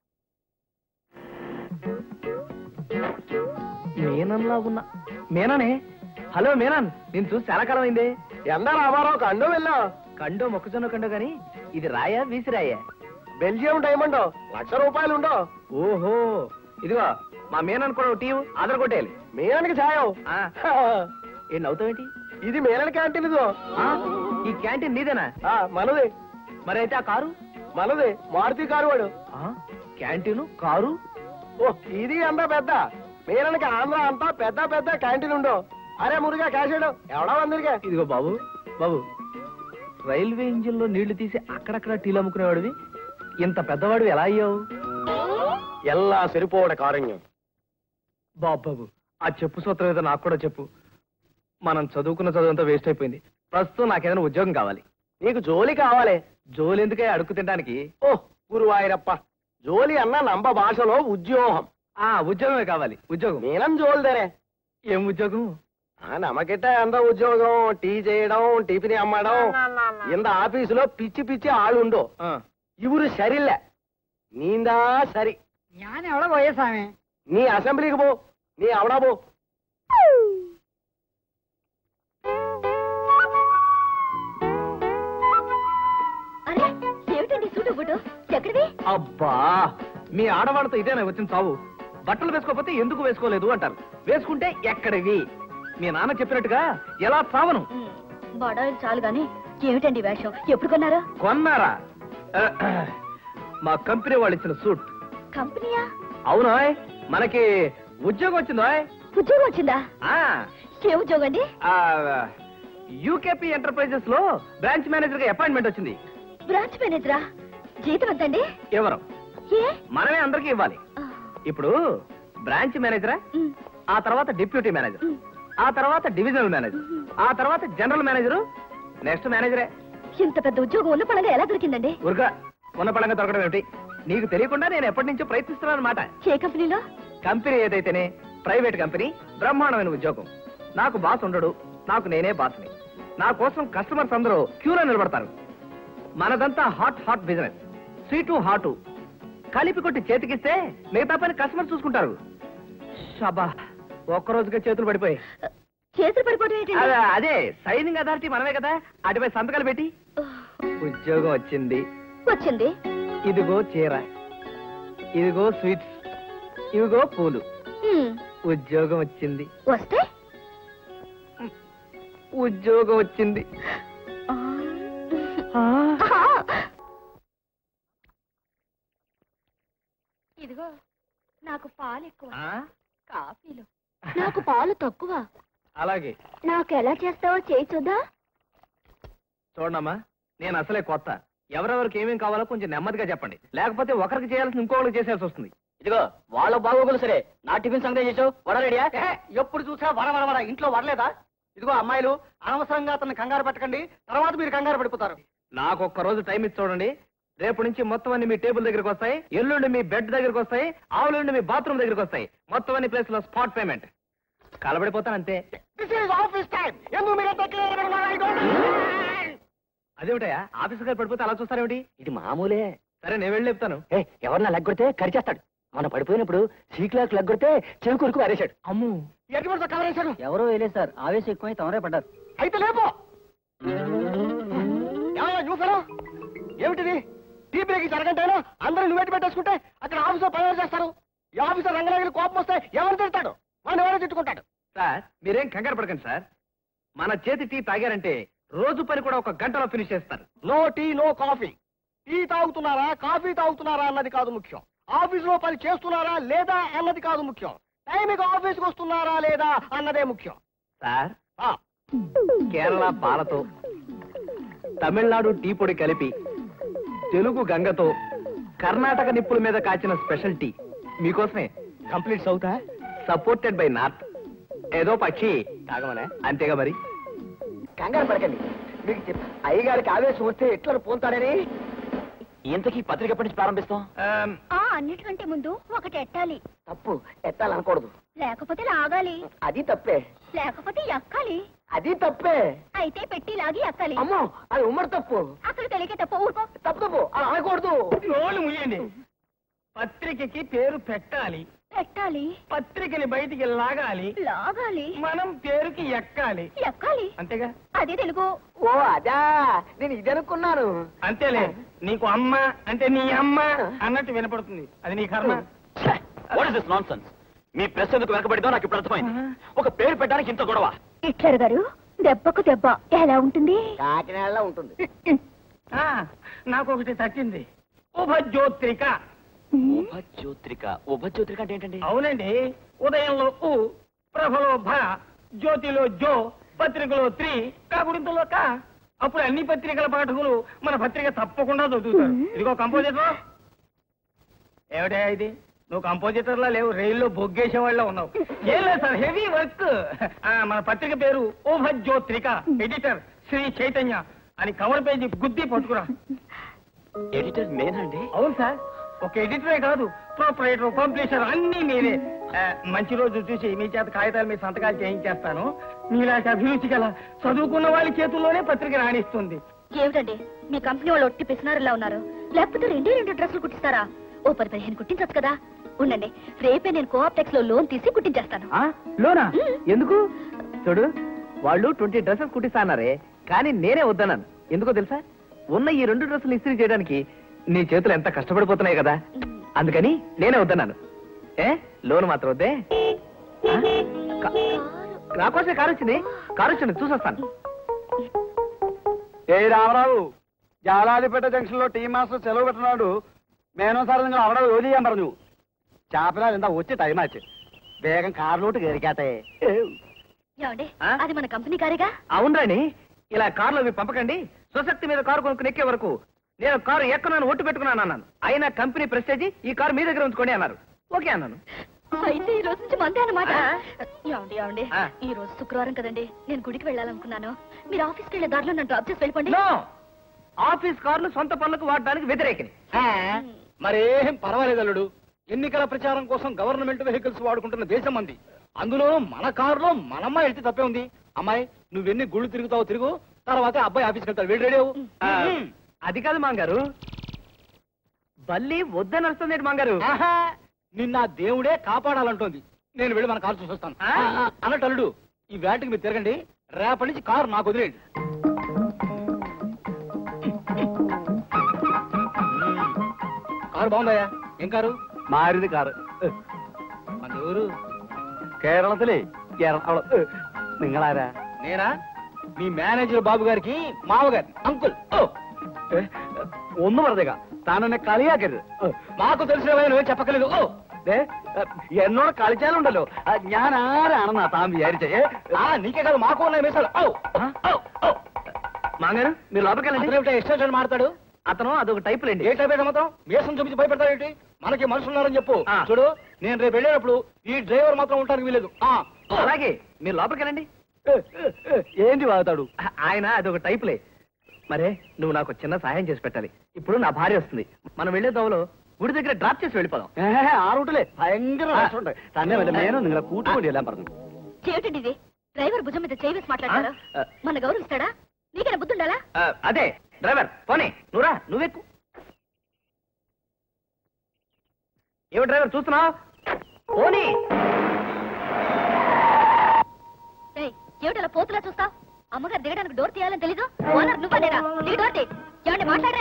[SPEAKER 1] మేనన్లా ఉన్నా మేననే హలో మేనన్ నేను చూసి చాలా కాలం అయింది ఎంత రామారావు కండో వెళ్ళా కండో మొక్కజొన్న కండో గాని ఇది రాయా వీసిరాయా బెల్జియం డైమండ్ లక్ష రూపాయలు ఉండో ఓహో ఇదిగో మా మేనన్ కూడా టీ ఆధార్ కొట్టేయాలి మేనన్కి ఛాయం ఏం నవ్వుతావేంటి ఇది మేనన్ క్యాంటీన్ ఇదిగో ఈ క్యాంటీన్ నీదేనా మనది మరి అయితే ఆ కారు మనది మారుతి కారు వాడు క్యాంటీన్ కారు ఓ ఇది అంతా పెద్ద మేననికి ఆంధ్ర అంతా పెద్ద పెద్ద క్యాంటీన్ ఉండో అరే మురుగా క్యాషేడు ఎవడా వందరిగా ఇదిగో బాబు బాబు రైల్వే ఇంజిన్ లో నీళ్లు తీసి అక్కడక్కడ టీలు అమ్ముకునేవాడివి ఇంత పెద్దవాడు ఎలా అయ్యావు ఎల్లా సరిపోవడ కారణ్యం బాబు ఆ చెప్పు సూత్రం ఏదో నాకు కూడా చెప్పు మనం చదువుకున్న చదువంతా వేస్ట్ అయిపోయింది ప్రస్తుతం నాకేదైనా ఉద్యోగం కావాలి నీకు జోలి కావాలి జోలి ఎందుకే అడుక్కు తినడానికి ఓ గురువాయిరప్ప జోలి అన్న నంబ భాషలో ఉద్యోగం ఆ ఉద్యోగమే కావాలి ఉద్యోగం నేనం జోలిదరే ఏం ఉద్యోగం నమ్మకిట్ట ఎంత ఉద్యోగం టీ చేయడం టిఫిన్ అమ్మడం ఇంత ఆఫీసులో పిచ్చి పిచ్చి ఆളുండో ఇవురు సరిలే నీందా సరి
[SPEAKER 4] ഞാൻ എവിടെ പോയ സ്വാമി
[SPEAKER 1] నీ అసెంబ్లీకి పో నీ అవడా పో
[SPEAKER 6] అరే ఏమిటండి సూటు బుటు ఎక్కడివి
[SPEAKER 1] అబ్బా మీ ఆడవాళ్ళతో ఇదేనా వచ్చిన చావు బట్టలు వేసుకోకపోతే ఎందుకు వేసుకోలేదు అంటారు వేసుకుంటే ఎక్కడివి మీ నాన్న చెప్పినట్టుగా ఎలా చావను
[SPEAKER 6] బడాయిలు చాలు గాని ఏమిటండి ఈ వేషం ఎప్పుడు కొన్నారా
[SPEAKER 1] కొన్నారా ఆ, మా కంపెనీ వాళ్ళు ఇచ్చిన సూట్
[SPEAKER 6] కంపెనీయా
[SPEAKER 1] అవునాయ్ మనకి ఉద్యోగం వచ్చిందాయ్
[SPEAKER 6] ఉద్యోగం వచ్చిందా
[SPEAKER 1] ఆ
[SPEAKER 6] ఏ ఉద్యోగం అండి
[SPEAKER 1] యూకేపీ ఎంటర్ప్రైజెస్ లో బ్రాంచ్ మేనేజర్ గా అపాయింట్మెంట్ వచ్చింది
[SPEAKER 6] బ్రాంచ్ మేనేజరా జీతం ఎంతండి
[SPEAKER 1] ఎవరు
[SPEAKER 6] ఏ
[SPEAKER 1] మనమే అందరికీ ఇవ్వాలి
[SPEAKER 6] ఆ,
[SPEAKER 1] ఇప్పుడు బ్రాంచ్ మేనేజరా
[SPEAKER 6] ఉమ్,
[SPEAKER 1] ఆ తర్వాత డిప్యూటీ మేనేజర్
[SPEAKER 6] ఉమ్.
[SPEAKER 1] ఆ తర్వాత డివిజనల్ మేనేజర్ ఆ తర్వాత జనరల్ మేనేజర్ నెక్స్ట్ మేనేజరే
[SPEAKER 6] ఇంత పెద్ద ఉద్యోగం ఉన్న పడంగా ఎలా దొరికిందండి
[SPEAKER 1] ఊరుగా ఉన్న పడంగా దొరకడం ఏమిటి నీకు తెలియకుండా నేను ఎప్పటి నుంచో ప్రయత్నిస్తున్నాను అనమాట
[SPEAKER 6] ఏ కంపెనీలో
[SPEAKER 1] కంపెనీ ఏదైతేనే ప్రైవేట్ కంపెనీ బ్రహ్మాండమైన ఉద్యోగం నాకు బాస్ ఉండడు నాకు నేనే బాస్ని నా కోసం కస్టమర్స్ అందరూ క్యూలో నిలబడతారు మనదంతా hot hot business sweet hot కలిపి కొట్టి చేతికిస్తే మిగతా పని కస్టమర్ చూసుకుంటారు షబా ఒక్క రోజుకే చేతులు పడిపోయి
[SPEAKER 6] చేతులు పడిపోవడం ఏంటండి
[SPEAKER 1] అదే అదే సైనింగ్ అథారిటీ మనమే కదా అటుపై సంతకాలు పెట్టి ఉద్యోగం వచ్చింది
[SPEAKER 6] వచ్చింది
[SPEAKER 1] ఇదిగో చీర ఇదిగో స్వీట్స్ ఇదిగో పూలు
[SPEAKER 6] ఉమ్,
[SPEAKER 1] ఉద్యోగం వచ్చింది
[SPEAKER 6] వస్తే
[SPEAKER 1] ఉద్యోగం వచ్చింది
[SPEAKER 6] ఆ. ఇదిగో నాకు పాలు ఎక్కువ
[SPEAKER 1] ఆ?
[SPEAKER 6] కాఫీలు నాకు పాలు తక్కువ
[SPEAKER 1] అలాగే
[SPEAKER 6] నాకు ఎలా చేస్తావో చేయి చూద్దా
[SPEAKER 1] చూడమ్మా నేను అసలే కొత్త ఎవరెవరికి ఏమేం కావాలో కొంచెం నెమ్మదిగా చెప్పండి లేకపోతే ఒకరికి చేయాల్సిన ఇంకొకరికి చేసేయాల్సి వస్తుంది
[SPEAKER 3] ఇదిగో వాళ్ళ బాగోగులు సరే నా టిఫిన్ సంగతి చేసావు వడ రెడీయా
[SPEAKER 4] ఎప్పుడు చూసా వర వర వర ఇంట్లో వరలేదా ఇదిగో అమ్మాయిలు అనవసరంగా అతన్ని కంగారు పెట్టకండి తర్వాత మీరు కంగారు పడిపోతారు
[SPEAKER 1] నాకు ఒక్క రోజు టైం ఇచ్చి చూడండి రేపు నుంచి మొత్తం అన్ని మీ టేబుల్ దగ్గరికి వస్తాయి ఎల్లుండి మీ బెడ్ దగ్గరికి వస్తాయి ఆవులుండి మీ బాత్రూమ్ దగ్గరికి వస్తాయి మొత్తం అన్ని ప్లేస్ లో స్పాట్ పేమెంట్ కలబడిపోతాను అంతే
[SPEAKER 4] ఆఫీస్ టైం ఎందుకు మీరు
[SPEAKER 1] అదేమిటయా ఆఫీస్ గారు పడిపోతే అలా చూస్తారేమిటి
[SPEAKER 3] ఇది మామూలే
[SPEAKER 1] సరే నేను వెళ్ళి చెప్తాను
[SPEAKER 3] ఏ ఎవరన్నా లెగ్గొడితే కరిచేస్తాడు మనం పడిపోయినప్పుడు సీక్లాక్ లెగ్గొడితే చెవి కొరకు అరేశాడు
[SPEAKER 1] అమ్ము
[SPEAKER 4] ఎటు పడితే కవర్ వేశారు
[SPEAKER 3] ఎవరో వేలే సార్ ఆవేశం ఎక్కువై తమరే పడ్డారు
[SPEAKER 4] అయితే లేపో ఏమయ్యా న్యూ ఫెలో ఏమిటిది టీ బ్రేక్ జరగంటేనో అందరూ నువ్వెట్టి పెట్టేసుకుంటే అక్కడ ఆఫీసర్ పని చేస్తారు ఈ ఆఫీసర్ రంగరాగిరి కోపం వస్తే ఎవరు తిడతాడు వాడిని ఎవరో తిట్టుకుంటాడు
[SPEAKER 1] సార్ మీరేం కంగారు పడకండి సార్ మన చేతి టీ తాగారంటే రోజు పని కూడా ఒక గంటలో ఫినిష్ చేస్తారు
[SPEAKER 4] no tea no coffee tea తాగుతున్నారా కాఫీ తాగుతున్నారా అన్నది కాదు ముఖ్యం ఆఫీసులో పని చేస్తున్నారా లేదా అన్నది కాదు ముఖ్యం టైంకి ఆఫీస్కి వస్తున్నారా లేదా అన్నదే ముఖ్యం
[SPEAKER 1] సార్
[SPEAKER 4] ఆ,
[SPEAKER 1] కేరళ పాలతో తమిళనాడు టీ పొడి కలిపి తెలుగు గంగతో కర్ణాటక నిప్పుల మీద కాచిన స్పెషల్ టీ మీకోసమే కంప్లీట్ సౌతా సపోర్టెడ్ బై నార్త్ ఏదో పక్షి తాగమనే అంతేగా మరి
[SPEAKER 4] కంగారు పడకండి మీకు చెప్ అయ్యగారికి ఆవేశం వస్తే ఎట్లా పోతాడని
[SPEAKER 2] ఇంతకీ పత్రిక ఎప్పటి నుంచి ప్రారంభిస్తాం
[SPEAKER 1] ఆమ్,
[SPEAKER 6] ఆ అన్నిటికంటే ముందు ఒకటి ఎట్టాలి
[SPEAKER 4] తప్పు ఎత్తాలనకూడదు
[SPEAKER 6] లేకపోతే లాగాలి
[SPEAKER 4] అది తప్పే
[SPEAKER 6] లేకపోతే ఎక్కాలి
[SPEAKER 4] అది తప్పే
[SPEAKER 6] అయితే పెట్టి లాగి ఎక్కాలి
[SPEAKER 4] అమ్మో అది ఉమ్మడి తప్పు
[SPEAKER 6] అక్కడ తెలియక తప్ప ఊరుకో
[SPEAKER 4] తప్పు తప్పు అలా అనకూడదు
[SPEAKER 9] నోళ్ళు ముయ్యండి పత్రికకి పేరు పెట్టాలి
[SPEAKER 6] పెట్టాలి
[SPEAKER 9] పత్రికని బయటికి లాగాలి
[SPEAKER 6] లాగాలి
[SPEAKER 9] మనం పేరుకి ఎక్కాలి
[SPEAKER 6] ఎక్కాలి
[SPEAKER 9] అంతేగా
[SPEAKER 6] అదే తెలుగు
[SPEAKER 4] ఓ అదా నేను ఇది అనుకున్నాను
[SPEAKER 9] అంతేలే నీకు అమ్మ అంటే నీ అమ్మ అన్నట్టు వినపడుతుంది అది నీ కర్మ
[SPEAKER 2] what is this nonsense మీ ప్రెస్ ఎందుకు వెనకబడిందో నాకు ఇప్పుడు అర్థమైంది ఒక పేరు పెట్టడానికి ఇంత గొడవ
[SPEAKER 6] హిట్లర్ గారు దెబ్బకు దెబ్బ ఎలా ఉంటుంది
[SPEAKER 4] కాకినాడలో ఉంటుంది
[SPEAKER 9] ఆ, నాకు ఒకటి తట్టింది ఉభజ్యోత్రిక
[SPEAKER 2] ఉభజ్యోత్రిక ఉభజ్యోత్రిక అంటే ఏంటండి
[SPEAKER 9] అవునండి ఉదయంలో ఉ ప్రభలో భ జ్యోతిలో జో పత్రికలో త్రి కాకుడింతలో కా అప్పుడు అన్ని పత్రికల పాఠకులు మన పత్రిక తప్పకుండా చదువుతారు ఇదిగో కంపోజిటర్ ఏమిటా ఇది నువ్వు కంపోజిటర్ లా లేవు రైల్లో బొగ్గేసే వాళ్ళ ఉన్నావు ఏం లేదు సార్ హెవీ వర్క్ మన పత్రిక పేరు ఓభజ్యోత్రిక ఎడిటర్ శ్రీ చైతన్య అని కవర్ పేజీ గుద్ది పట్టుకురా
[SPEAKER 2] ఎడిటర్ నేనండి
[SPEAKER 9] అవును సార్ ఒక ఎడిటరే కాదు ప్రొపరేటర్ పబ్లిషర్ అన్ని మీరే ఆ, మంచి రోజు చూసి మీ చేత కాగితాలు మీ సంతకాలు చేయించేస్తాను మీలాంటి అభిరుచి గల చదువుకున్న వాళ్ళ చేతుల్లోనే పత్రిక రాణిస్తుంది
[SPEAKER 6] ఏమిటండి మీ కంపెనీ వాళ్ళు ఒట్టి పిసినారులా ఉన్నారు లేకపోతే రెండే రెండు డ్రెస్సులు కుట్టిస్తారా ఓ పది పదిహేను కుట్టించచ్చు కదా ఉండండి రేపే నేను కోఆప్టెక్స్ లో లోన్ తీసి కుట్టించేస్తాను
[SPEAKER 1] ఆ, లోనా ఎందుకు చూడు వాళ్ళు ట్వంటీ డ్రెస్సెస్ కుట్టిస్తా అన్నారే కానీ నేనే వద్దన్నాను ఎందుకో తెలుసా ఉన్న ఈ రెండు డ్రెస్సులు ఇస్త్రీ చేయడానికి నీ చేతులు ఎంత కష్టపడిపోతున్నాయి కదా అందుకని నేనే వద్దన్నాను ఏ లోన్ మాత్రం వద్దే ఆ? కా- నా కోసమే కారు వచ్చింది కారు వచ్చింది చూసొస్తాను
[SPEAKER 3] ఏ రామరావు జాలాదిపేట జంక్షన్ లో టీ మాస్టర్ సెలవు పెట్టినాడు మేనో సార్ നിങ്ങൾ അവിടെ ജോലി ചെയ്യാൻ പറഞ്ഞു ചാപ്പനാൽ എന്താ ഒച്ച ടൈം ആച്ച് വേഗം കാറിലോട്ട് കയറിക്കാത്തേ
[SPEAKER 6] ఏమండి
[SPEAKER 1] ఆ?
[SPEAKER 6] అది మన కంపెనీ కారేగా
[SPEAKER 1] అవునరాని ఇలా కారులో అవి పంపకండి స్వశక్తి మీద కారు కొనుక్కుని ఎక్కే వరకు నేను కారు ఎక్కనని ఒట్టు పెట్టుకున్నాను అన్నాను అయినా కంపెనీ ప్రెస్టేజీ ఈ కారు మీ దగ్గర ఉంచుకోండి అన్నారు ఓకే అన్నాను
[SPEAKER 6] అయితే ఈ రోజు నుంచి మందే అన్నమాట
[SPEAKER 1] ఆ.
[SPEAKER 6] ఏమండి ఏమండి
[SPEAKER 1] ఆ.
[SPEAKER 6] ఈ రోజు శుక్రవారం కదండి నేను గుడికి వెళ్ళాలనుకున్నాను మీరు ఆఫీస్కి వెళ్ళే దారిలో నన్ను డ్రాప్ చేసి వెళ్ళిపోండి
[SPEAKER 1] నో ఆఫీస్ కార్లు సొంత పనులకు వాడడానికి వ్యతిరేకిని
[SPEAKER 3] మరేం పర్వాలేదు అల్లుడు ఎన్నికల ప్రచారం కోసం గవర్నమెంట్ వెహికల్స్ వాడుకుంటున్న దేశం మంది అందులో మన కారులో మనమ్మాయి వెళ్తే తప్పే ఉంది అమ్మాయి నువ్వెన్ని గుళ్ళు తిరుగుతావో తిరుగు తర్వాత అబ్బాయి ఆఫీస్కి వెళ్తాడు వెళ్ళి రెడీ అవ్వు.
[SPEAKER 1] ఆ, అది కాదు మాంగారు బల్లి వద్దని వస్తుంది మాంగారు
[SPEAKER 3] ఆహా, నిన్న ఆ దేవుడే కాపాడాలంటోంది నేను వెళ్ళి మన కారు చూసొస్తాను
[SPEAKER 1] ఆ?
[SPEAKER 3] ఆ, ఆ, అన్నట్టు అల్లుడు ఈ వేటకి మీరు తిరగండి రేపటి నుంచి కారు నాకు వదిలేయండి కారు బాగుందయ్యా ఏం కారు മാരുതി കാറ് మన ഊര് കേരളത്തിലെ എറണാകുളം നിങ്ങളാരാ నేనా మీ మేనేజర్ బాబు గారికి మామగారి అంకుల్ ఓ ఏ, ഒന്ന് പറഞ്ഞേക്ക താനെന്നെ കളിയാക്കരുത് ഓ, మాకు తెలిసిన నువ్వే చెప్పకలేదు ఓ ദേ, എന്നോട് കളിച്ചാലുണ്ടല്ലോ ആ, ഞാൻ ആരാണെന്നാ താൻ വിചാരിച്ചേ ఏ, ఆ నీకే కాదు మాకు ఉన్నాయి మీసాలు ఓ ఓ, ఓ.
[SPEAKER 1] మాంగారు మీరు లోపలికి వెళ్ళండి
[SPEAKER 3] అతనేమిటో ఎక్స్టెన్షన్ మాడతాడు
[SPEAKER 1] అతను అదొక టైప్ లేండి
[SPEAKER 3] ఏ టైప్ మొత్తం మీసం చూపించి భయపెడతాడేంటి మనకి మనుషులు ఉన్నారని చెప్పు
[SPEAKER 1] ఆ.
[SPEAKER 3] చూడు నేను రేపు వెళ్ళేటప్పుడు ఈ డ్రైవర్ మాత్రం ఉండడానికి వీలేదు ఆ.
[SPEAKER 1] అలాగే మీరు లోపలికి వెళ్ళండి
[SPEAKER 3] ఏ, ఏ, ఏ, ఏంటి వాగుతాడు
[SPEAKER 1] ఆయన అదొక టైపులే మరే నువ్వు నాకు చిన్న సహాయం చేసి పెట్టాలి ఇప్పుడు నా భార్య వస్తుంది మనం వెళ్ళే దోవలో గుడి దగ్గర డ్రాప్ చేసి వెళ్ళిపోదాం
[SPEAKER 3] ഏ, ആ റൂട്ടിലെ ഭയങ്കര രസമുണ്ട് തന്നെ വല്ല മേനോ നിങ്ങളെ കൂട്ടുകൂടി എല്ലാം പറഞ്ഞു
[SPEAKER 6] ఏమిటండి ఇది డ్రైవర్ భుజం మీద చేయి వేసి మాట్లాడతారు
[SPEAKER 1] ఆ?
[SPEAKER 6] మన గౌరవిస్తాడా నీకైనా బుద్ధి ఉండాలా
[SPEAKER 1] ఆ, అదే డ్రైవర్ పోనీ నువ్వురా నువ్వెక్కు ఏమి డ్రైవర్ చూస్తున్నావు పోనీ
[SPEAKER 6] ఏయ్, ఏమిటి అలా పోతులా చూస్తావు అమ్మగారు దిగడానికి డోర్ తీయాలని తెలీదు ఓనర్ నువ్వనేరా దిగి డోర్ తీ ఏమండి మాట్లాడరే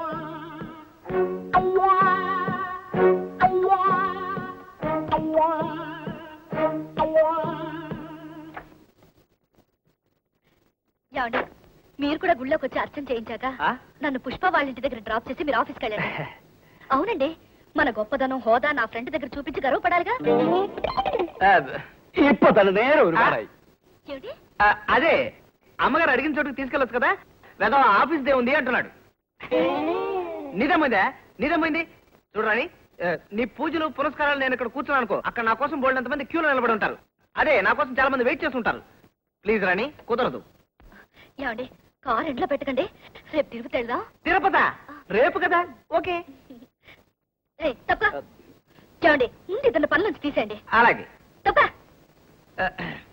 [SPEAKER 6] ఏమండి మీరు కూడా గుళ్ళోకి వచ్చి అర్చన చేయించాక
[SPEAKER 1] ఆ?
[SPEAKER 6] నన్ను పుష్ప వాళ్ళ ఇంటి దగ్గర డ్రాప్ చేసి మీరు ఆఫీస్కి వెళ్ళండి అవునండి మన గొప్పదనం హోదా నా ఫ్రెండ్ దగ్గర చూపించి గర్వపడాలిగా
[SPEAKER 1] ఆ,
[SPEAKER 3] ഇപ്പൊ തന്നെ നേരെ ഒരുപാടായി
[SPEAKER 6] ఏమిటి
[SPEAKER 1] ఆ, అదే అమ్మగారు అడిగిన చోటుకు తీసుకెళ్ళొచ్చు కదా వెద ఆఫీస్ దే ఉంది అంటున్నాడు నిజమైందా నిజమైంది చూడరాని ఆ, నీ పూజలు పురస్కారాలు నేను ఇక్కడ కూర్చున్నాను అనుకో అక్కడ నా కోసం బోల్డంత మంది క్యూలో నిలబడి ఉంటారు అదే నా కోసం చాలా మంది వెయిట్ చేస్తుంటారు ప్లీజ్ రాణి కుదరదు
[SPEAKER 6] ఏమండి కార్ ఎండ్లో పెట్టకండి రేపు తిరుగుతూ వెళ్దాం
[SPEAKER 1] తిరుపత రేపు కదా ఓకే
[SPEAKER 6] ఏయ్, తప్ప ఏమండి ముందు ఇతను పనుల నుంచి తీసేయండి
[SPEAKER 1] అలాగే
[SPEAKER 6] తప్ప
[SPEAKER 1] ఆ,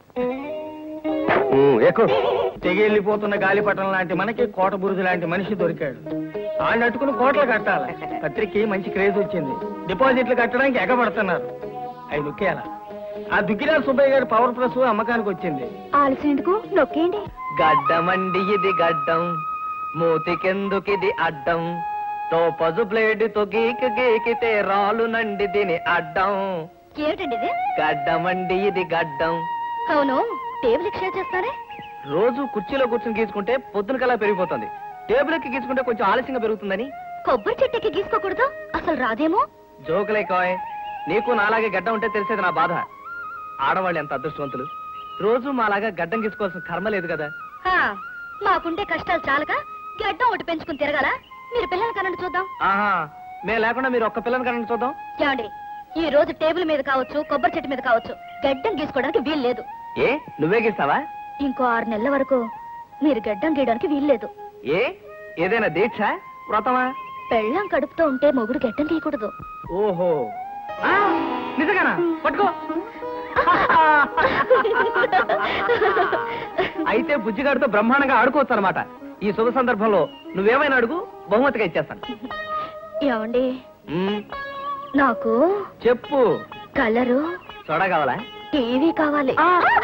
[SPEAKER 9] ఎక్కువ తెగిళ్ళిపోతున్న గాలిపటం లాంటి మనకి కోట బురుజు లాంటి మనిషి దొరికాడు వాళ్ళు అట్టుకుని కోట్లు కట్టాలి పత్రికకి మంచి క్రేజ్ వచ్చింది డిపాజిట్లు కట్టడానికి ఎగబడుతున్నారు అవి దుక్కేయాల ఆ దుక్కిరా సుబ్బయ్య గారి పవర్ ప్లస్ అమ్మకానికి వచ్చింది
[SPEAKER 6] ఆలస్యం ఎందుకు నొక్కేయండి
[SPEAKER 1] గడ్డమండి ఇది గడ్డం మూతికెందుకిది అడ్డం టోపజు బ్లేడుతో గీకి గీకితే రాలునండి దీని అడ్డం
[SPEAKER 6] ఏమిటండి ఇది
[SPEAKER 1] గడ్డమండి ఇది గడ్డం
[SPEAKER 6] అవును టేబుల్ ఎక్స్చేంజ్ చేస్తానే
[SPEAKER 1] రోజు కుర్చీలో కూర్చుని గీసుకుంటే పొద్దున కల్లా పెరిగిపోతుంది టేబుల్ ఎక్కి గీసుకుంటే కొంచెం ఆలస్యంగా పెరుగుతుందని
[SPEAKER 6] కొబ్బరి చెట్టుకి గీసుకోకూడదు అసలు రాదేమో
[SPEAKER 1] జోకులే కాయ్ నీకు నాలాగే గడ్డం ఉంటే తెలిసేది నా బాధ ఆడవాళ్ళు ఎంత అదృష్టవంతులు రోజు మాలాగా గడ్డం గీసుకోవాల్సిన కర్మ లేదు కదా
[SPEAKER 6] హా, మాకుంటే కష్టాలు చాలక గడ్డం ఒకటి పెంచుకుని తిరగాల మీరు పిల్లలు కనండి చూద్దాం
[SPEAKER 1] ఆహా మేము లేకుండా మీరు ఒక్క పిల్లని కనండి చూద్దాం
[SPEAKER 6] ఏమండి ఈ రోజు టేబుల్ మీద కావచ్చు కొబ్బరి చెట్టు మీద కావచ్చు గడ్డం గీసుకోవడానికి వీలు లేదు
[SPEAKER 1] ఏ నువ్వే గీస్తావా
[SPEAKER 6] ఇంకో ఆరు నెలల వరకు మీరు గడ్డం గీయడానికి వీలు లేదు
[SPEAKER 1] ఏ ఏదైనా దీక్ష వ్రతమా
[SPEAKER 6] పెళ్ళం కడుపుతో ఉంటే మొగుడు గడ్డం గీయకూడదు
[SPEAKER 1] ఓహో ఆ, నిజంగానా పట్టుకో అయితే బుజ్జిగాడితో బ్రహ్మాండంగా ఆడుకోవచ్చు అనమాట ఈ శుభ సందర్భంలో నువ్వేమైనా అడుగు బహుమతిగా ఇచ్చేస్తాను
[SPEAKER 6] ఏమండి
[SPEAKER 1] మ్మ్,
[SPEAKER 6] నాకు
[SPEAKER 1] చెప్పు
[SPEAKER 6] కలరు
[SPEAKER 1] సోడా కావాలా
[SPEAKER 6] టీవీ కావాలి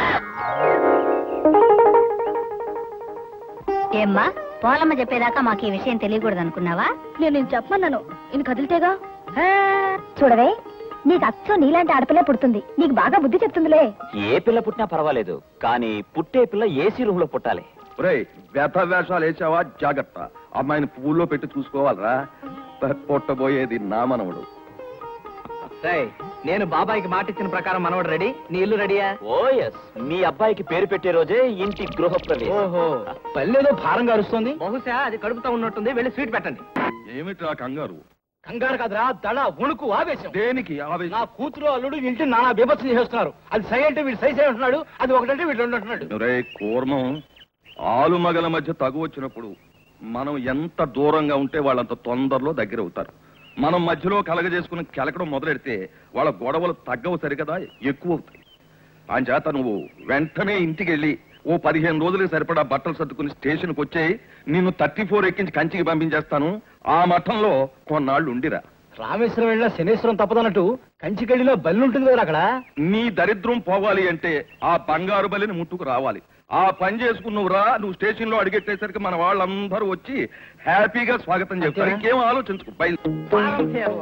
[SPEAKER 10] ఏమ్మా పోలమ్మ చెప్పేదాకా మాకు ఈ విషయం తెలియకూడదు అనుకున్నావా
[SPEAKER 6] నేను నేను చెప్పమన్నాను ఈయన కదిలితేగా
[SPEAKER 10] చూడవే నీకు అచ్చో నీలాంటి ఆడపిల్ల పుడుతుంది నీకు బాగా బుద్ధి చెప్తుందిలే
[SPEAKER 2] ఏ పిల్ల పుట్టినా పర్వాలేదు కానీ పుట్టే పిల్ల ఏసీ రూమ్ లో పుట్టాలి
[SPEAKER 5] ఒరేయ్ వ్యథ వేషాలు వేసావా జాగ్రత్త అమ్మాయిని పువ్వుల్లో పెట్టి చూసుకోవాలరా పొట్టబోయేది నా మనవడు
[SPEAKER 1] రేయ్, నేను బాబాయ్కి మాట ఇచ్చిన ప్రకారం మనవడు రెడీ నీ ఇల్లు రెడీయా
[SPEAKER 2] ఓ ఎస్ మీ అబ్బాయికి పేరు పెట్టే రోజే ఇంటి గృహ
[SPEAKER 1] ఓహో పల్లెదో భారంగా అరుస్తుంది బహుశా అది కడుపుతా ఉన్నట్టుంది వెళ్ళి స్వీట్ పెట్టండి
[SPEAKER 5] ఏమిట్రా కంగారు
[SPEAKER 9] కంగారు కదరా దడ వణుకు ఆవేశం
[SPEAKER 5] దేనికి ఆవేశం
[SPEAKER 9] నా కూతురు అల్లుడు ఇంటి నానా బీభత్సం చేస్తున్నారు అది సై అంటే వీడు సై సై అంటున్నాడు అది ఒకటంటే వీడు రెండు అంటున్నాడు
[SPEAKER 5] ఒరేయ్ కూర్మం ఆలుమగల మధ్య తగు వచ్చినప్పుడు మనం ఎంత దూరంగా ఉంటే వాళ్ళంత తొందరలో దగ్గర అవుతారు మనం మధ్యలో కలగజేసుకుని కెలకడం మొదలెడితే వాళ్ళ గొడవలు తగ్గవు సరికదా ఎక్కువ అవుతాయి అంచేత నువ్వు వెంటనే ఇంటికి వెళ్ళి ఓ పదిహేను రోజులకి సరిపడా బట్టలు సర్దుకుని స్టేషన్కి వచ్చేయి నిన్ను థర్టీ ఫోర్ ఎక్కించి కంచికి పంపించేస్తాను ఆ మఠంలో కొన్నాళ్ళు ఉండిరా
[SPEAKER 9] రామేశ్వరం వెళ్ళిన శనేశ్వరం తప్పదన్నట్టు కంచికడిలో బల్లి ఉంటుంది కదా అక్కడ
[SPEAKER 5] నీ దరిద్రం పోవాలి అంటే ఆ బంగారు బలిని ముట్టుకు రావాలి ఆ పని చేసుకున్నవురా నువ్వు స్టేషన్ లో అడిగెట్టేసరికి మన వాళ్ళందరూ వచ్చి హ్యాపీగా స్వాగతం చెప్తారు ఇంకేం ఆలోచించుకో బయలు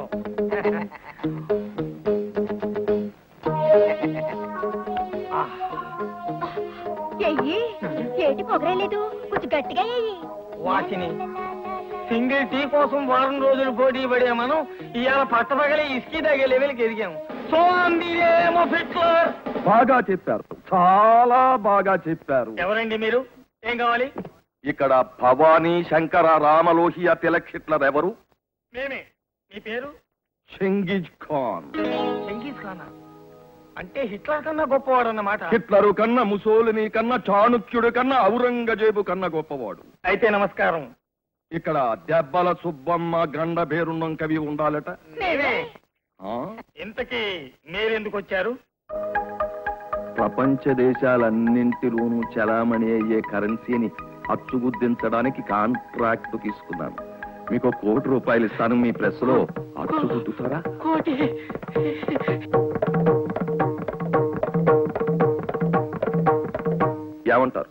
[SPEAKER 6] ఎయ్యి ఏటి పొగరేలేదు కొంచెం గట్టిగా ఎయ్యి
[SPEAKER 9] వాటిని సింగిల్ టీ కోసం వారం రోజులు పోటీ పడే మనం ఇవాళ పట్టపగలే ఇసుకి తగే లెవెల్కి ఎదిగాము సో అందిరేమో ఫిట్లర్
[SPEAKER 5] బాగా చెప్పారు చాలా బాగా చెప్పారు
[SPEAKER 9] ఎవరండి మీరు ఏం కావాలి
[SPEAKER 5] ఇక్కడ భవానీ శంకర రామలోహియ తిలక్ హిట్లర్ ఎవరు
[SPEAKER 9] మేమే మీ పేరు
[SPEAKER 5] షెంగిజ్ ఖాన్
[SPEAKER 9] చెంగీస్ ఖానా అంటే హిట్లర్ కన్నా గొప్పవాడు అన్నమాట
[SPEAKER 5] హిట్లరు కన్నా ముసోలిని కన్నా చాణుక్యుడు కన్నా ఔరంగజేబు కన్నా గొప్పవాడు
[SPEAKER 9] అయితే నమస్కారం
[SPEAKER 5] ఇక్కడ దెబ్బల సుబ్బమ్మ గండ పేరున్నం కవి ఉండాలట
[SPEAKER 9] నేనే
[SPEAKER 5] ఆ?
[SPEAKER 9] ఇంతకీ మీరెందుకు వచ్చారు
[SPEAKER 5] ప్రపంచ దేశాలన్నింటిలోనూ చలామణి అయ్యే కరెన్సీని అచ్చుగుద్దించడానికి కాంట్రాక్ట్ తీసుకున్నాను మీకు ఒక కోటి రూపాయలు ఇస్తాను మీ ప్రెస్ లో అచ్చుగుద్దుతారా
[SPEAKER 9] కోటి
[SPEAKER 5] ఏమంటారు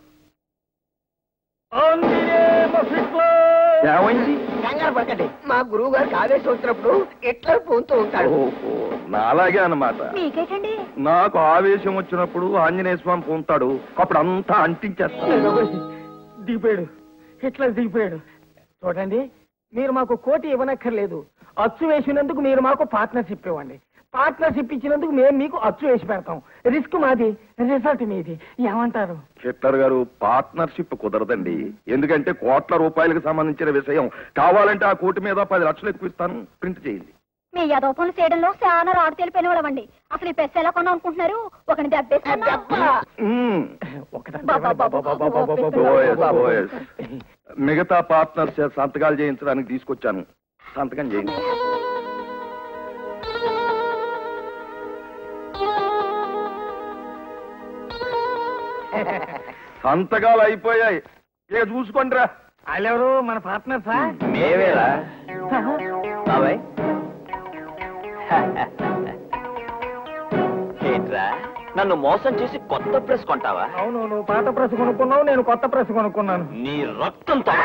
[SPEAKER 9] అందిరేమో ఫిట్లర్
[SPEAKER 5] ఏమైంది
[SPEAKER 4] కంగారు పడకండి మా గురువు గారికి ఆవేశం వచ్చినప్పుడు ఎట్లా పోతూ ఉంటాడు
[SPEAKER 5] ఓహో నాలాగే అన్నమాట
[SPEAKER 6] మీకేటండి
[SPEAKER 5] నాకు ఆవేశం వచ్చినప్పుడు ఆంజనేయ స్వామి పొంతాడు అప్పుడు అంతా అంటించేస్తాడు
[SPEAKER 9] దిగిపోయాడు హిట్లర్ దిగిపోయాడు చూడండి మీరు మాకు కోటి ఇవ్వనక్కర్లేదు అచ్చు వేసినందుకు మీరు మాకు పార్ట్నర్షిప్ ఇవ్వండి పార్ట్నర్షిప్ ఇచ్చినందుకు మేము మీకు అచ్చు వేసి పెడతాం రిస్క్ మాది రిజల్ట్ మీది ఏమంటారు
[SPEAKER 5] హిట్లర్ గారు పార్ట్నర్షిప్ కుదరదండి ఎందుకంటే కోట్ల రూపాయలకు సంబంధించిన విషయం కావాలంటే ఆ కోటి మీద పది లక్షలు ఎక్కువ ఇస్తాను ప్రింట్ చేయండి
[SPEAKER 6] మీ యదో పనులు చేయడంలో చాలా రాడు తెలిపోయిన వాళ్ళమండి అసలు ఈ పెస్ ఎలా కొన్నాం అనుకుంటున్నారు ఒకని దెబ్బేసుకున్నా
[SPEAKER 5] మ్మ్.
[SPEAKER 9] ఒకటంటే
[SPEAKER 6] బాబా, బాబా, బాబా, బాబా,
[SPEAKER 5] ఓఎస్, ఓఎస్. మిగతా పార్ట్నర్స్ చేత సంతకాలు చేయించడానికి తీసుకొచ్చాను సంతకం చేయండి సంతకాలు అయిపోయాయి ఇక చూసుకోండి రా
[SPEAKER 9] వాళ్ళెవరు మన పార్ట్నర్సా
[SPEAKER 2] మేవేరా బాబాయ్ ఏంట్రా నన్ను మోసం చేసి కొత్త ప్రెస్ కొంటావా
[SPEAKER 9] అవును నువ్వు పాత ప్రెస్ కొనుక్కున్నావు నేను కొత్త ప్రెస్ కొనుక్కున్నాను
[SPEAKER 2] నీ రక్తంతో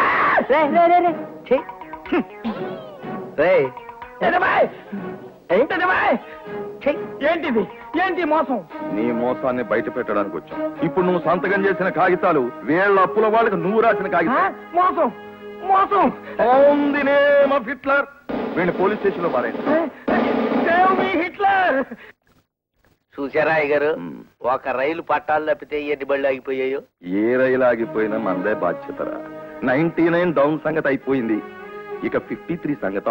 [SPEAKER 9] ఎదమాయ్! ఎదమాయ్! ఛీ! ఏంటిది ఏంటి మోసం
[SPEAKER 5] నీ మోసాన్ని బయట పెట్టడానికి వచ్చాం ఇప్పుడు నువ్వు సంతకం చేసిన కాగితాలు వీళ్ళ అప్పుల వాళ్ళకి నువ్వు రాసిన
[SPEAKER 9] ఆ?
[SPEAKER 5] కాగితాలు
[SPEAKER 9] మోసం మోసం
[SPEAKER 5] On the name of Hitler. వీడిని పోలీస్ స్టేషన్ లో పారేయండి
[SPEAKER 9] Save me, హిట్లర్
[SPEAKER 7] చూసారా అయ్యగారు ఒక రైలు పట్టాలు తప్పితే ఎన్ని బళ్ళు ఆగిపోయాయో
[SPEAKER 5] ఏ రైలు ఆగిపోయినా మనదే బాధ్యతరా నైన్టీ నైన్ డౌన్ సంగతి అయిపోయింది ఇక ఫిఫ్టీ త్రీ సంగతి